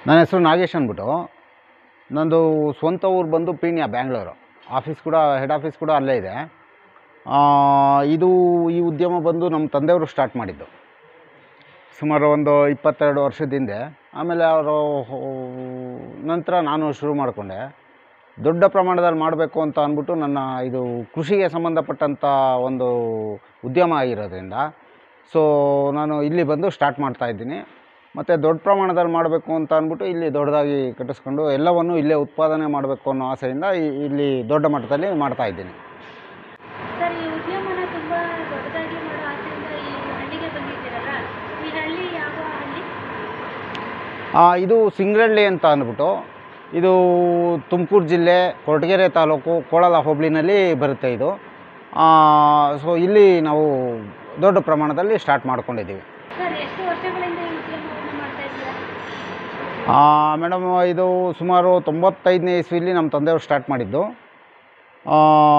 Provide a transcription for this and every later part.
ನನ್ನ ಹೆಸರು ನಾಗೇಶ್ ಅಂದ್ಬಿಟ್ಟು ನಂದು ಸ್ವಂತ ಊರು ಬಂದು ಪೀಣ್ಯ ಬ್ಯಾಂಗ್ಳೂರು ಆಫೀಸ್ ಕೂಡ ಹೆಡ್ ಆಫೀಸ್ ಕೂಡ ಅಲ್ಲೇ ಇದೆ ಆ, ಇದು ಈ ಉದ್ಯಮ ಬಂದು ನಮ್ಮ ತಂದೆಯವರು ಸ್ಟಾರ್ಟ್ ಮಾಡಿದ್ದು ಸುಮಾರು ಒಂದು ಇಪ್ಪತ್ತೆರಡು ವರ್ಷದ ಹಿಂದೆ ಆಮೇಲೆ ಅವರು ನಂತರ ನಾನು ಶುರು ಮಾಡಿಕೊಂಡೆ ದೊಡ್ಡ ಪ್ರಮಾಣದಲ್ಲಿ ಮಾಡಬೇಕು ಅಂತ ಅಂದ್ಬಿಟ್ಟು ನನ್ನ ಇದು ಕೃಷಿಗೆ ಸಂಬಂಧಪಟ್ಟಂಥ ಒಂದು ಉದ್ಯಮ ಆಗಿರೋದ್ರಿಂದ ಸೊ ನಾನು ಇಲ್ಲಿ ಬಂದು ಸ್ಟಾರ್ಟ್ ಮಾಡ್ತಾ ಇದ್ದೀನಿ ಮತ್ತು ದೊಡ್ಡ ಪ್ರಮಾಣದಲ್ಲಿ ಮಾಡಬೇಕು ಅಂತ ಅಂದ್ಬಿಟ್ಟು ಇಲ್ಲಿ ದೊಡ್ಡದಾಗಿ ಕಟ್ಟಿಸ್ಕೊಂಡು ಎಲ್ಲವನ್ನು ಇಲ್ಲೇ ಉತ್ಪಾದನೆ ಮಾಡಬೇಕು ಅನ್ನೋ ಆಸೆಯಿಂದ ಇ- ಇಲ್ಲಿ ದೊಡ್ಡ ಮಟ್ಟದಲ್ಲಿ ಮಾಡ್ತಾ ಇದ್ದೀನಿ ಸರ್ ಈ ಉದ್ಯಮನ ತುಂಬ ದೊಡ್ಡದಾಗಿ ಮಾಡೋ ಆಸೆಯಿಂದ ಈ ಹಳ್ಳಿಗೆ ಬಂದಿದ್ದೀರಲ್ಲ ಈ ಹಳ್ಳಿ ಯಾವ ಹಳ್ಳಿ ಆ, ಇದು ಸಿಂಗ್ರಳ್ಳಿ ಅಂತ ಅಂದ್ಬಿಟ್ಟು ಇದು ತುಮಕೂರು ಜಿಲ್ಲೆ ಕೊರಟಗೆರೆ ತಾಲೂಕು ಕೋಳಲ ಹೋಬಳಿನಲ್ಲಿ ಬರುತ್ತೆ ಇದು ಸೊ ಇಲ್ಲಿ ನಾವು ದೊಡ್ಡ ಪ್ರಮಾಣದಲ್ಲಿ ಸ್ಟಾರ್ಟ್ ಮಾಡ್ಕೊಂಡಿದ್ದೀವಿ ಸರ್ ಎಷ್ಟು ವರ್ಷಗಳಿಂದ ಈ ಉದ್ಯಮವನ್ನು ಮಾಡ್ತಾ ಇದ್ದೀರಾ ಮೇಡಮ್ ಇದು ಸುಮಾರು ತೊಂಬತ್ತೈದನೇ ಇಸ್ವಿಲಿ ನಮ್ಮ ತಂದೆಯವರು ಸ್ಟಾರ್ಟ್ ಮಾಡಿದ್ದು ಆ,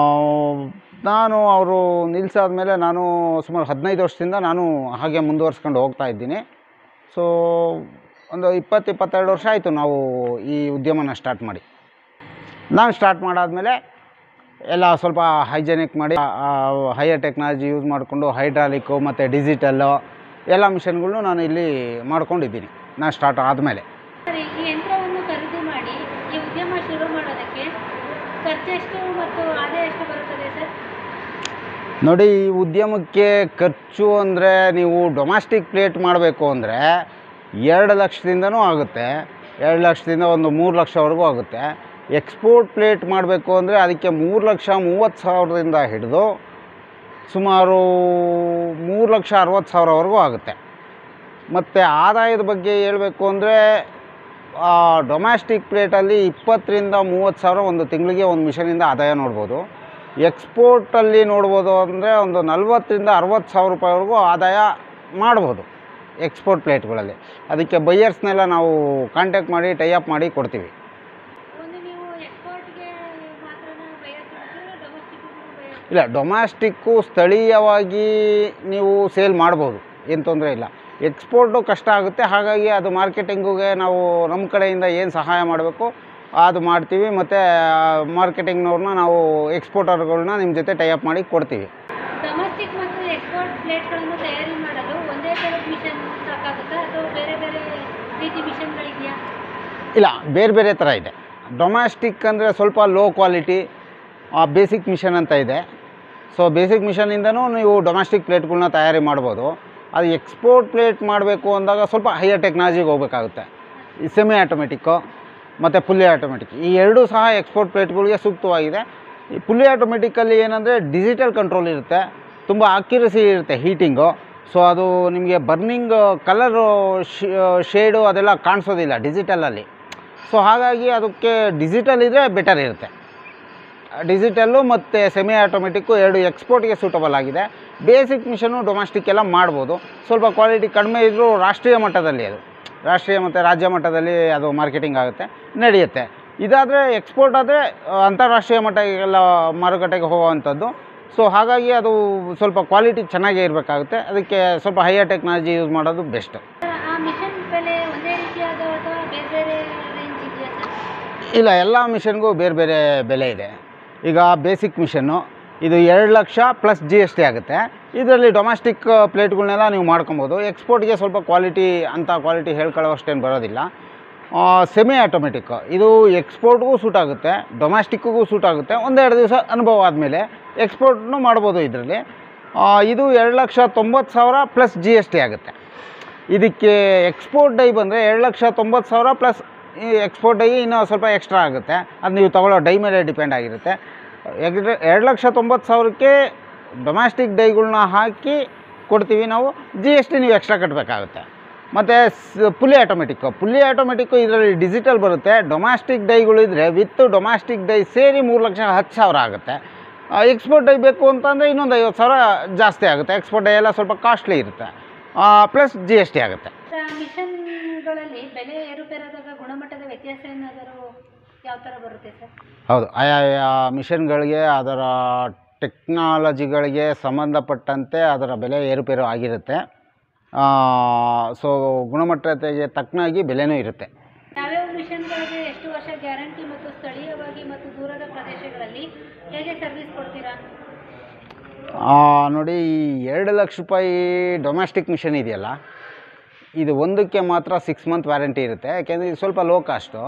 ನಾನು ಅವರು ನಿಲ್ಲಿಸಾದ ಮೇಲೆ ನಾನು ಸುಮಾರು ಹದಿನೈದು ವರ್ಷದಿಂದ ನಾನು ಹಾಗೆ ಮುಂದುವರ್ಸ್ಕೊಂಡು ಹೋಗ್ತಾ ಇದ್ದೀನಿ ಸೊ ಒಂದು ಇಪ್ಪತ್ತು ಇಪ್ಪತ್ತೆರಡು ವರ್ಷ ಆಯಿತು ನಾವು ಈ ಉದ್ಯಮನ ಸ್ಟಾರ್ಟ್ ಮಾಡಿ ನಾನು ಸ್ಟಾರ್ಟ್ ಮಾಡಾದಮೇಲೆ ಎಲ್ಲ ಸ್ವಲ್ಪ ಹೈಜೆನಿಕ್ ಮಾಡಿ ಹೈಯರ್ ಟೆಕ್ನಾಲಜಿ ಯೂಸ್ ಮಾಡಿಕೊಂಡು ಹೈಡ್ರಾಲಿಕ್ಕು ಮತ್ತು ಡಿಜಿಟಲ್ಲು ಎಲ್ಲ ಮಿಷನ್ಗಳ್ನು ನಾನು ಇಲ್ಲಿ ಮಾಡ್ಕೊಂಡಿದ್ದೀನಿ ನಾನು ಸ್ಟಾರ್ಟ್ ಆದಮೇಲೆ ಸರ್ ಈ ಯಂತ್ರವನ್ನು ಖರೀದಿ ಮಾಡಿ ಈ ಉದ್ಯಮ ಶುರು ಮಾಡೋದಕ್ಕೆ ಖರ್ಚೆಷ್ಟು ಮತ್ತು ಆದಾಯ ಎಷ್ಟು ಬರುತ್ತದೆ ಸರ್ ನೋಡಿ ಈ ಉದ್ಯಮಕ್ಕೆ ಖರ್ಚು ಅಂದರೆ ನೀವು ಡೊಮ್ಯಾಸ್ಟಿಕ್ ಪ್ಲೇಟ್ ಮಾಡಬೇಕು ಅಂದರೆ ಎರಡು ಲಕ್ಷದಿಂದನೂ ಆಗುತ್ತೆ ಎರಡು ಲಕ್ಷದಿಂದ ಒಂದು ಮೂರು ಲಕ್ಷವರೆಗೂ ಆಗುತ್ತೆ ಎಕ್ಸ್ಪೋರ್ಟ್ ಪ್ಲೇಟ್ ಮಾಡಬೇಕು ಅಂದರೆ ಅದಕ್ಕೆ ಮೂರು ಲಕ್ಷ ಮೂವತ್ತು ಸಾವಿರದಿಂದ ಹಿಡಿದು ಸುಮಾರು ಮೂರು ಲಕ್ಷ ಅರವತ್ತು ಸಾವಿರವರೆಗೂ ಆಗುತ್ತೆ ಮತ್ತು ಆದಾಯದ ಬಗ್ಗೆ ಹೇಳಬೇಕು ಅಂದರೆ ಡೊಮ್ಯಾಸ್ಟಿಕ್ ಪ್ಲೇಟಲ್ಲಿ ಇಪ್ಪತ್ತರಿಂದ ಮೂವತ್ತು ಸಾವಿರ ಒಂದು ತಿಂಗಳಿಗೆ ಒಂದು ಮಿಷನಿಂದ ಆದಾಯ ನೋಡ್ಬೋದು ಎಕ್ಸ್ಪೋರ್ಟಲ್ಲಿ ನೋಡ್ಬೋದು ಅಂದರೆ ಒಂದು ನಲ್ವತ್ತರಿಂದ ಅರವತ್ತು ಸಾವಿರ ರೂಪಾಯಿವರೆಗೂ ಆದಾಯ ಮಾಡ್ಬೋದು ಎಕ್ಸ್ಪೋರ್ಟ್ ಪ್ಲೇಟ್ಗಳಲ್ಲಿ ಅದಕ್ಕೆ ಬೈಯರ್ಸ್ನೆಲ್ಲ ನಾವು ಕಾಂಟ್ಯಾಕ್ಟ್ ಮಾಡಿ ಟೈಅಪ್ ಮಾಡಿ ಕೊಡ್ತೀವಿ ಒಂದು ನೀವು ಎಕ್ಸ್ಪೋರ್ಟ್ಗೆ ಮಾತ್ರನ ಬಯಸ್ತೀರಾ ಡೊಮೆಸ್ಟಿಕ್ ಬಯಸ್ತೀರಾ ಇಲ್ಲ ಡೊಮ್ಯಾಸ್ಟಿಕ್ಕು ಸ್ಥಳೀಯವಾಗಿ ನೀವು ಸೇಲ್ ಮಾಡ್ಬೋದು ಏನು ತೊಂದರೆ ಇಲ್ಲ ಎಕ್ಸ್ಪೋರ್ಟು ಕಷ್ಟ ಆಗುತ್ತೆ ಹಾಗಾಗಿ ಅದು ಮಾರ್ಕೆಟಿಂಗುಗೆ ನಾವು ನಮ್ಮ ಕಡೆಯಿಂದ ಏನು ಸಹಾಯ ಮಾಡಬೇಕು ಅದು ಮಾಡ್ತೀವಿ ಮತ್ತು ಮಾರ್ಕೆಟಿಂಗ್ನವ್ರನ್ನ ನಾವು ಎಕ್ಸ್ಪೋರ್ಟರ್ಗಳನ್ನ ನಿಮ್ಮ ಜೊತೆ ಟೈಅಪ್ ಮಾಡಿ ಕೊಡ್ತೀವಿ ಡೊಮೆಸ್ಟಿಕ್ ಮತ್ತು ಎಕ್ಸ್ಪೋರ್ಟ್ ಪ್ಲೇಟ್ಗಳನ್ನು ತಯಾರಿ ಮಾಡಲು ಒಂದೇ ಥರದ ಮಿಷನ್ ಸಾಕಾಗುತ್ತಾ ಅಥವಾ ಬೇರೆ ಬೇರೆ ರೀತಿ ಮಿಷನ್ಗಳಿದೆಯಾ ಇಲ್ಲ ಬೇರೆ ಬೇರೆ ಥರ ಇದೆ ಡೊಮ್ಯಾಸ್ಟಿಕ್ ಅಂದರೆ ಸ್ವಲ್ಪ ಲೋ ಕ್ವಾಲಿಟಿ ಬೇಸಿಕ್ ಮಿಷನ್ ಅಂತ ಇದೆ ಸೊ ಬೇಸಿಕ್ ಮಿಷನಿಂದನೂ ನೀವು ಡೊಮ್ಯಾಸ್ಟಿಕ್ ಪ್ಲೇಟ್ಗಳ್ನ ತಯಾರಿ ಮಾಡ್ಬೋದು ಅದು ಎಕ್ಸ್ಪೋರ್ಟ್ ಪ್ಲೇಟ್ ಮಾಡಬೇಕು ಅಂದಾಗ ಸ್ವಲ್ಪ ಹೈಯರ್ ಟೆಕ್ನಾಲಜಿಗೆ ಹೋಗಬೇಕಾಗುತ್ತೆ ಈ ಸೆಮಿ ಆಟೋಮೆಟಿಕ್ಕು ಮತ್ತು ಫುಲ್ಲಿ ಆಟೋಮೆಟಿಕ್ ಈ ಎರಡೂ ಸಹ ಎಕ್ಸ್ಪೋರ್ಟ್ ಪ್ಲೇಟ್ಗಳಿಗೆ ಸೂಕ್ತವಾಗಿದೆ ಈ ಫುಲ್ಲಿ ಆಟೋಮೆಟಿಕ್ಕಲ್ಲಿ ಏನಂದರೆ ಡಿಜಿಟಲ್ ಕಂಟ್ರೋಲ್ ಇರುತ್ತೆ ತುಂಬ ಅಕ್ಯುರಸಿ ಇರುತ್ತೆ ಹೀಟಿಂಗು ಸೊ ಅದು ನಿಮಗೆ ಬರ್ನಿಂಗ್ ಕಲರು ಶೇಡು ಅದೆಲ್ಲ ಕಾಣಿಸೋದಿಲ್ಲ ಡಿಜಿಟಲಲ್ಲಿ ಸೊ ಹಾಗಾಗಿ ಅದಕ್ಕೆ ಡಿಜಿಟಲ್ ಇದ್ದರೆ ಬೆಟರ್ ಇರುತ್ತೆ ಡಿಜಿಟಲ್ಲು ಮತ್ತು ಸೆಮಿ ಆಟೋಮೆಟಿಕ್ಕು ಎರಡು ಎಕ್ಸ್ಪೋರ್ಟ್ಗೆ ಸೂಟಬಲ್ ಆಗಿದೆ ಬೇಸಿಕ್ ಮಿಷನು ಡೊಮೆಸ್ಟಿಕ್ ಎಲ್ಲ ಮಾಡ್ಬೋದು ಸ್ವಲ್ಪ ಕ್ವಾಲಿಟಿ ಕಡಿಮೆ ಇದ್ದರೂ ರಾಷ್ಟ್ರೀಯ ಮಟ್ಟದಲ್ಲಿ ಅದು ರಾಷ್ಟ್ರೀಯ ಮತ್ತು ರಾಜ್ಯ ಮಟ್ಟದಲ್ಲಿ ಅದು ಮಾರ್ಕೆಟಿಂಗ್ ಆಗುತ್ತೆ ನಡೆಯುತ್ತೆ ಇದಾದರೆ ಎಕ್ಸ್ಪೋರ್ಟ್ ಆದರೆ ಅಂತಾರಾಷ್ಟ್ರೀಯ ಮಟ್ಟಕ್ಕೆಲ್ಲ ಮಾರುಕಟ್ಟೆಗೆ ಹೋಗುವಂಥದ್ದು ಸೊ ಹಾಗಾಗಿ ಅದು ಸ್ವಲ್ಪ ಕ್ವಾಲಿಟಿ ಚೆನ್ನಾಗೇ ಇರಬೇಕಾಗುತ್ತೆ ಅದಕ್ಕೆ ಸ್ವಲ್ಪ ಹೈಯರ್ ಟೆಕ್ನಾಲಜಿ ಯೂಸ್ ಮಾಡೋದು ಬೆಸ್ಟ್ ಆ ಮಿಷನ್ ಬೆಲೆ ಒಂದೇ ರೀತಿಯಾದ ಅಥವಾ ಬೇರೆ ಬೇರೆ ರೇಂಜ್ ಇದೆಯಾ ಸರ್ ಇಲ್ಲ ಎಲ್ಲ ಮಿಷನ್ಗೂ ಬೇರೆ ಬೇರೆ ಬೆಲೆ ಇದೆ ಈಗ ಬೇಸಿಕ್ ಮಿಷನ್ನು ಇದು ಎರಡು lakh plus G S T ಆಗುತ್ತೆ ಇದರಲ್ಲಿ ಡೊಮೆಸ್ಟಿಕ್ ಪ್ಲೇಟ್ಗಳನ್ನೆಲ್ಲ ನೀವು ಮಾಡ್ಕೊಬೋದು ಎಕ್ಸ್ಪೋರ್ಟ್ಗೆ ಸ್ವಲ್ಪ ಕ್ವಾಲಿಟಿ ಅಂಥ ಕ್ವಾಲಿಟಿ ಹೇಳ್ಕೊಳ್ಳೋಷ್ಟೇನು ಬರೋದಿಲ್ಲ ಸೆಮಿ ಆಟೋಮೆಟಿಕ್ ಇದು ಎಕ್ಸ್ಪೋರ್ಟ್ಗೂ ಸೂಟ್ ಆಗುತ್ತೆ ಡೊಮೆಸ್ಟಿಕ್ಕಿಗೂ ಸೂಟ್ ಆಗುತ್ತೆ ಒಂದೆರಡು ದಿವಸ ಅನುಭವ ಆದಮೇಲೆ ಎಕ್ಸ್ಪೋರ್ಟ್ನು ಮಾಡ್ಬೋದು ಇದರಲ್ಲಿ ಇದು ಎರಡು ಲಕ್ಷ ತೊಂಬತ್ತು ಸಾವಿರ ಪ್ಲಸ್ ಜಿ ಎಸ್ ಟಿ ಆಗುತ್ತೆ ಇದಕ್ಕೆ ಎಕ್ಸ್ಪೋರ್ಟ್ ಡೈ ಬಂದರೆ ಎರಡು ಲಕ್ಷ ತೊಂಬತ್ತು ಸಾವಿರ ಪ್ಲಸ್ ಈ ಎಕ್ಸ್ಪೋರ್ಟ್ ಡೈ ಇನ್ನೂ ಸ್ವಲ್ಪ ಎಕ್ಸ್ಟ್ರಾ ಆಗುತ್ತೆ ಅದು ನೀವು ತಗೊಳ್ಳೋ ಡೈ ಮೇಲೆ ಡಿಪೆಂಡ್ ಆಗಿರುತ್ತೆ ಯಾಕಂದರೆ ಎರಡು ಲಕ್ಷ ತೊಂಬತ್ತು ಸಾವಿರಕ್ಕೆ ಡೊಮ್ಯಾಸ್ಟಿಕ್ ಡೈಗಳ್ನ ಹಾಕಿ ಕೊಡ್ತೀವಿ ನಾವು ಜಿ ಎಸ್ ಟಿ ನೀವು ಎಕ್ಸ್ಟ್ರಾ ಕಟ್ಟಬೇಕಾಗುತ್ತೆ ಮತ್ತು ಫುಲ್ಲಿ ಆಟೋಮೆಟಿಕ್ಕು ಫುಲ್ಲಿ ಆಟೋಮೆಟಿಕ್ಕು ಇದರಲ್ಲಿ ಡಿಜಿಟಲ್ ಬರುತ್ತೆ ಡೊಮ್ಯಾಸ್ಟಿಕ್ ಡೈಗಳು ಇದ್ದರೆ ವಿತ್ ಡೊಮ್ಯಾಸ್ಟಿಕ್ ಡೈ ಸೇರಿ ಮೂರು ಲಕ್ಷ ಹತ್ತು ಸಾವಿರ ಆಗುತ್ತೆ ಎಕ್ಸ್ಪೋರ್ಟ್ ಡೈ ಬೇಕು ಅಂತಂದರೆ ಇನ್ನೊಂದು ಐವತ್ತು ಸಾವಿರ ಜಾಸ್ತಿ ಆಗುತ್ತೆ ಎಕ್ಸ್ಪೋರ್ಟ್ ಡೈ ಎಲ್ಲ ಸ್ವಲ್ಪ ಕಾಸ್ಟ್ಲಿ ಇರುತ್ತೆ ಪ್ಲಸ್ ಜಿ ಎಸ್ ಟಿ ಆಗುತ್ತೆ ಆ ಮಿಷನ್ಗಳಲ್ಲಿ ಬೆಲೆ ಏರುಪೇರಾದಾಗ ಗುಣಮಟ್ಟದ ವ್ಯತ್ಯಾಸ ಏನಾದರೂ ಯಾವ ಥರ ಬರುತ್ತೆ ಸರ್ ಹೌದು ಆಯಾ ಮಿಷನ್ಗಳಿಗೆ ಅದರ ಟೆಕ್ನಾಲಜಿಗಳಿಗೆ ಸಂಬಂಧಪಟ್ಟಂತೆ ಅದರ ಬೆಲೆ ಏರುಪೇರು ಆಗಿರುತ್ತೆ ಸೊ ಗುಣಮಟ್ಟತೆಗೆ ತಕ್ಕನಾಗಿ ಬೆಲೆನೂ ಇರುತ್ತೆ ಯಾವ ಆ, ನೋಡಿ ಈ ಎರಡು ಲಕ್ಷ ರೂಪಾಯಿ ಡೊಮೆಸ್ಟಿಕ್ ಮಿಷನ್ ಇದೆಯಲ್ಲ ಇದು ಒಂದಕ್ಕೆ ಮಾತ್ರ ಸಿಕ್ಸ್ ಮಂತ್ ವ್ಯಾರಂಟಿ ಇರುತ್ತೆ ಯಾಕೆಂದರೆ ಇದು ಸ್ವಲ್ಪ ಲೋ ಕಾಸ್ಟು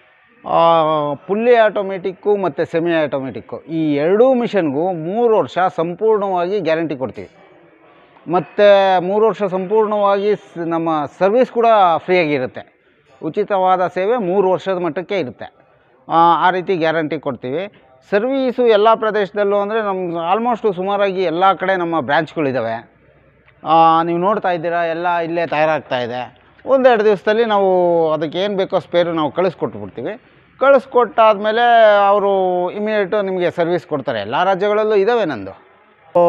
ಫುಲ್ಲಿ ಆಟೋಮೆಟಿಕ್ಕು ಮತ್ತು ಸೆಮಿ ಆಟೋಮೆಟಿಕ್ಕು ಈ ಎರಡೂ ಮಿಷನ್ಗೂ ಮೂರು ವರ್ಷ ಸಂಪೂರ್ಣವಾಗಿ ಗ್ಯಾರಂಟಿ ಕೊಡ್ತೀವಿ ಮತ್ತು ಮೂರು ವರ್ಷ ಸಂಪೂರ್ಣವಾಗಿ ಸ್- ನಮ್ಮ ಸರ್ವಿಸ್ ಕೂಡ ಫ್ರೀಯಾಗಿರುತ್ತೆ ಉಚಿತವಾದ ಸೇವೆ ಮೂರು ವರ್ಷದ ಮಟ್ಟಕ್ಕೆ ಇರುತ್ತೆ ಆ, ಆ ರೀತಿ ಗ್ಯಾರಂಟಿ ಕೊಡ್ತೀವಿ ಸರ್ವೀಸು ಎಲ್ಲ ಪ್ರದೇಶದಲ್ಲೂ ಅಂದರೆ ನಮ್ಮ ಆಲ್ಮೋಸ್ಟು ಸುಮಾರಾಗಿ ಎಲ್ಲ ಕಡೆ ನಮ್ಮ ಬ್ರ್ಯಾಂಚ್ಗಳಿದ್ದಾವೆ ನೀವು ನೋಡ್ತಾ ಇದ್ದೀರಾ ಎಲ್ಲ ಇಲ್ಲೇ ತಯಾರಾಗ್ತಾ ಇದೆ ಒಂದೆರಡು ದಿವಸದಲ್ಲಿ ನಾವು ಅದಕ್ಕೆ ಏನು ಬೇಕೋ ಸ್ಪೇರು ನಾವು ಕಳಿಸ್ಕೊಟ್ಬಿಡ್ತೀವಿ ಕಳಿಸ್ಕೊಟ್ಟಾದಮೇಲೆ ಅವರು ಇಮಿಡಿಯೇಟು ನಿಮಗೆ ಸರ್ವಿಸ್ ಕೊಡ್ತಾರೆ ಎಲ್ಲ ರಾಜ್ಯಗಳಲ್ಲೂ ಇದ್ದಾವೆ ನಂದು ಸೊ,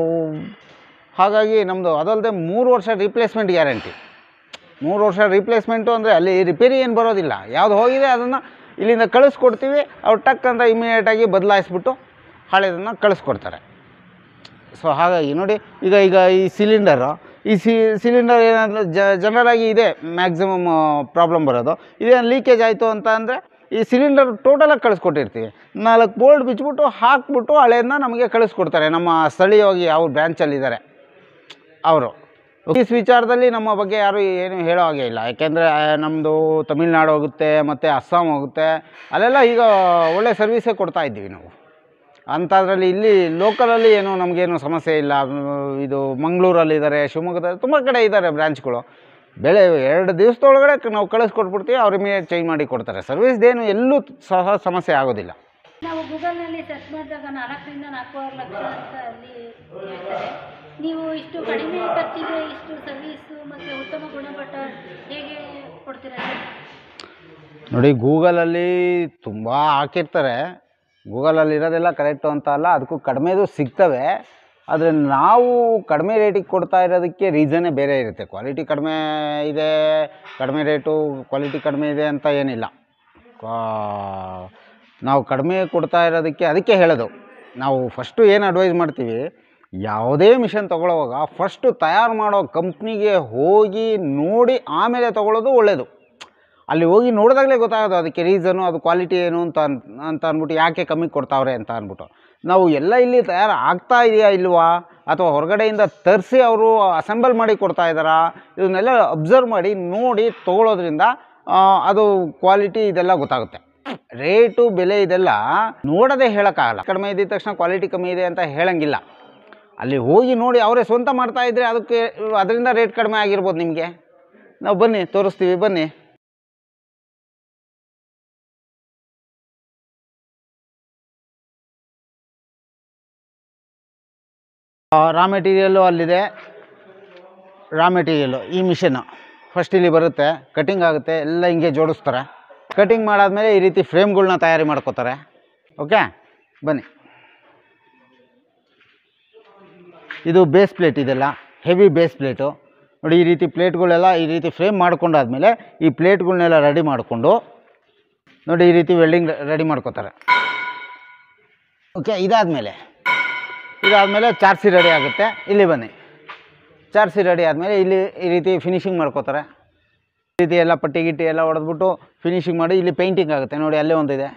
ಹಾಗಾಗಿ ನಮ್ಮದು ಅದಲ್ಲದೆ ಮೂರು ವರ್ಷ ರಿಪ್ಲೇಸ್ಮೆಂಟ್ ಗ್ಯಾರಂಟಿ ಮೂರು ವರ್ಷ ರಿಪ್ಲೇಸ್ಮೆಂಟು ಅಂದರೆ ಅಲ್ಲಿ ರಿಪೇರಿ ಏನು ಬರೋದಿಲ್ಲ ಯಾವುದು ಹೋಗಿದೆ ಅದನ್ನು ಇಲ್ಲಿಂದ ಕಳಿಸ್ಕೊಡ್ತೀವಿ ಅವ್ರು ಟಕ್ ಅಂತ ಇಮಿಡಿಯೇಟಾಗಿ ಬದಲಾಯಿಸ್ಬಿಟ್ಟು ಹಳೆದನ್ನು ಕಳಿಸ್ಕೊಡ್ತಾರೆ ಸೊ ಹಾಗಾಗಿ ನೋಡಿ ಈಗ ಈಗ ಈ ಸಿಲಿಂಡರು ಈ ಸಿ ಸಿಲಿಂಡರ್ ಏನಾದರೂ ಜನರಲಾಗಿ ಇದೆ ಮ್ಯಾಕ್ಸಿಮಮ್ ಪ್ರಾಬ್ಲಮ್ ಬರೋದು ಇದೇನು ಲೀಕೇಜ್ ಆಯಿತು ಅಂತ ಅಂದರೆ ಈ ಸಿಲಿಂಡರ್ ಟೋಟಲಾಗಿ ಕಳಿಸ್ಕೊಟ್ಟಿರ್ತೀವಿ ನಾಲ್ಕು ಬೋಲ್ಡ್ ಬಿಚ್ಬಿಟ್ಟು ಹಾಕ್ಬಿಟ್ಟು ಹಳೆಯದನ್ನ ನಮಗೆ ಕಳಿಸ್ಕೊಡ್ತಾರೆ ನಮ್ಮ ಸ್ಥಳೀಯವಾಗಿ ಯಾವ ಬ್ರ್ಯಾಂಚಲ್ಲಿದ್ದಾರೆ ಅವರು ಈ ವಿಚಾರದಲ್ಲಿ ನಮ್ಮ ಬಗ್ಗೆ ಯಾರು ಏನು ಹೇಳೋ ಹಾಗೆ ಇಲ್ಲ ಯಾಕೆಂದರೆ ನಮ್ಮದು ತಮಿಳ್ನಾಡು ಹೋಗುತ್ತೆ ಮತ್ತು ಅಸ್ಸಾಂ ಹೋಗುತ್ತೆ ಅಲ್ಲೆಲ್ಲ ಈಗ ಒಳ್ಳೆ ಸರ್ವಿಸೇ ಕೊಡ್ತಾ ಇದ್ದೀವಿ ನಾವು ಅಂಥದ್ರಲ್ಲಿ ಇಲ್ಲಿ ಲೋಕಲಲ್ಲಿ ಏನು ನಮಗೇನು ಸಮಸ್ಯೆ ಇಲ್ಲ ಮ್, ಇದು ಮಂಗಳೂರಲ್ಲಿದ್ದಾರೆ ಶಿವಮೊಗ್ಗದಲ್ಲಿ ತುಂಬ ಕಡೆ ಇದ್ದಾರೆ ಬ್ರ್ಯಾಂಚ್ಗಳು ಬೆಳೆ ಎರಡು ದಿವಸದೊಳಗಡೆ ಕ- ನಾವು ಕಳಿಸ್ಕೊಟ್ಬಿಡ್ತೀವಿ ಅವ್ರು ಇಮಿಡಿಯೇಟ್ ಚೇಂಜ್ ಮಾಡಿ ಕೊಡ್ತಾರೆ ಸರ್ವಿಸ್ದೇನು ಎಲ್ಲೂ ಸಹ ಸಮಸ್ಯೆ ಆಗೋದಿಲ್ಲ ನಾವು ಗೂಗಲ್ನಲ್ಲಿ ಸರ್ಚ್ ಮಾಡಿದಾಗ ನಾಲ್ಕರಿಂದ ನಾಲ್ಕೂವರೆ ಲಕ್ಷ ಅಂತ ಅಲ್ಲಿ ಹೇಳ್ತಾರೆ ನೀವು ಇಷ್ಟು ಕಡಿಮೆ ಖರ್ಚಿಗೆ ಇಷ್ಟು ಸರ್ವೀಸು ಮತ್ತು ಉತ್ತಮ ಗುಣಮಟ್ಟ ಹೇಗೆ ಕೊಡ್ತೀರಾ ಸರ್ ನೋಡಿ ಗೂಗಲಲ್ಲಿ ತುಂಬ ಹಾಕಿರ್ತಾರೆ ಗೂಗಲಲ್ಲಿ ಇರೋದೆಲ್ಲ ಕರೆಕ್ಟು ಅಂತ ಅಲ್ಲ ಅದಕ್ಕೂ ಕಡಿಮೆದು ಸಿಗ್ತವೆ ಆದರೆ ನಾವು ಕಡಿಮೆ ರೇಟಿಗೆ ಕೊಡ್ತಾ ಇರೋದಕ್ಕೆ ರೀಸನ್ನೇ ಬೇರೆ ಇರುತ್ತೆ ಕ್ವಾಲಿಟಿ ಕಡಿಮೆ ಇದೆ ಕಡಿಮೆ ರೇಟು ಕ್ವಾಲಿಟಿ ಕಡಿಮೆ ಇದೆ ಅಂತ ಏನಿಲ್ಲ ಕಾ- ನಾವು ಕಡಿಮೆ ಕೊಡ್ತಾ ಇರೋದಕ್ಕೆ ಅದಕ್ಕೆ ಹೇಳೋದು ನಾವು ಫಸ್ಟು ಏನು ಅಡ್ವೈಸ್ ಮಾಡ್ತೀವಿ ಯಾವುದೇ ಮಿಷನ್ ತೊಗೊಳ್ಳೋವಾಗ ಫಸ್ಟು ತಯಾರು ಮಾಡೋ ಕಂಪ್ನಿಗೆ ಹೋಗಿ ನೋಡಿ ಆಮೇಲೆ ತೊಗೊಳ್ಳೋದು ಒಳ್ಳೆಯದು ಅಲ್ಲಿ ಹೋಗಿ ನೋಡಿದಾಗಲೇ ಗೊತ್ತಾಗೋದು ಅದಕ್ಕೆ ರೀಸನು ಅದು ಕ್ವಾಲಿಟಿ ಏನು ಅಂತ ಅನ್ ಅಂತ ಅಂದ್ಬಿಟ್ಟು ಯಾಕೆ ಕಮ್ಮಿ ಕೊಡ್ತಾವ್ರೆ ಅಂತ ಅಂದ್ಬಿಟ್ಟು ನಾವು ಎಲ್ಲ ಇಲ್ಲಿ ತಯಾರು ಆಗ್ತಾ ಇದೆಯಾ ಇಲ್ವಾ ಅಥವಾ ಹೊರಗಡೆಯಿಂದ ತರಿಸಿ ಅವರು ಅಸೆಂಬಲ್ ಮಾಡಿ ಕೊಡ್ತಾ ಇದ್ದಾರಾ ಇದನ್ನೆಲ್ಲ ಅಬ್ಸರ್ವ್ ಮಾಡಿ ನೋಡಿ ತೊಗೊಳೋದ್ರಿಂದ ಆ, ಅದು ಕ್ವಾಲಿಟಿ ಇದೆಲ್ಲ ಗೊತ್ತಾಗುತ್ತೆ ರೇಟು ಬೆಲೆ ಇದೆಲ್ಲ ನೋಡೋದೇ ಹೇಳೋಕ್ಕಾಗಲ್ಲ ಕಡಿಮೆ ಇದ್ದ ತಕ್ಷಣ ಕ್ವಾಲಿಟಿ ಕಮ್ಮಿ ಇದೆ ಅಂತ ಹೇಳಂಗಿಲ್ಲ ಅಲ್ಲಿ ಹೋಗಿ ನೋಡಿ ಅವರೇ ಸ್ವಂತ ಮಾಡ್ತಾ ಇದ್ದರೆ ಅದಕ್ಕೆ ಅದರಿಂದ ರೇಟ್ ಕಡಿಮೆ ಆಗಿರ್ಬೋದು ನಿಮಗೆ ನಾವು ಬನ್ನಿ ತೋರಿಸ್ತೀವಿ ಬನ್ನಿ ರಾ ಮೆಟೀರಿಯಲ್ಲು ಅಲ್ಲಿದೆ ರಾ ಮೆಟೀರಿಯಲ್ಲು ಈ ಮಿಷನ್ನು ಫಸ್ಟ್ ಇಲ್ಲಿ ಬರುತ್ತೆ ಕಟಿಂಗ್ ಆಗುತ್ತೆ ಎಲ್ಲ ಹಿಂಗೆ ಜೋಡಿಸ್ತಾರೆ ಕಟಿಂಗ್ ಮಾಡಾದ್ಮೇಲೆ ಈ ರೀತಿ ಫ್ರೇಮ್ಗಳ್ನ ತಯಾರಿ ಮಾಡ್ಕೋತಾರೆ ಓಕೆ ಬನ್ನಿ ಇದು ಬೇಸ್ ಪ್ಲೇಟ್ ಇದೆಲ್ಲ ಹೆವಿ ಬೇಸ್ ಪ್ಲೇಟು ನೋಡಿ ಈ ರೀತಿ ಪ್ಲೇಟ್ಗಳೆಲ್ಲ ಈ ರೀತಿ ಫ್ರೇಮ್ ಮಾಡ್ಕೊಂಡಾದ್ಮೇಲೆ ಈ ಪ್ಲೇಟ್ಗಳ್ನೆಲ್ಲ ರೆಡಿ ಮಾಡಿಕೊಂಡು ನೋಡಿ ಈ ರೀತಿ ವೆಲ್ಡಿಂಗ್ ರೆಡಿ ಮಾಡ್ಕೋತಾರೆ ಓಕೆ ಇದಾದಮೇಲೆ ಇದಾದಮೇಲೆ ಚಾರ್ಸಿ ರೆಡಿ ಆಗುತ್ತೆ ಇಲ್ಲಿ ಬನ್ನಿ ಚಾರ್ಸಿ ರೆಡಿ ಆದಮೇಲೆ ಇಲ್ಲಿ ಈ ರೀತಿ ಫಿನಿಶಿಂಗ್ ಮಾಡ್ಕೋತಾರೆ ಈ ರೀತಿ ಎಲ್ಲ ಪಟ್ಟಿ ಗಿಟ್ಟಿ ಎಲ್ಲ ಹೊಡೆದ್ಬಿಟ್ಟು ಫಿನಿಶಿಂಗ್ ಮಾಡಿ ಇಲ್ಲಿ ಪೇಂಟಿಂಗ್ ಆಗುತ್ತೆ ನೋಡಿ ಅಲ್ಲೇ ಒಂದಿದೆ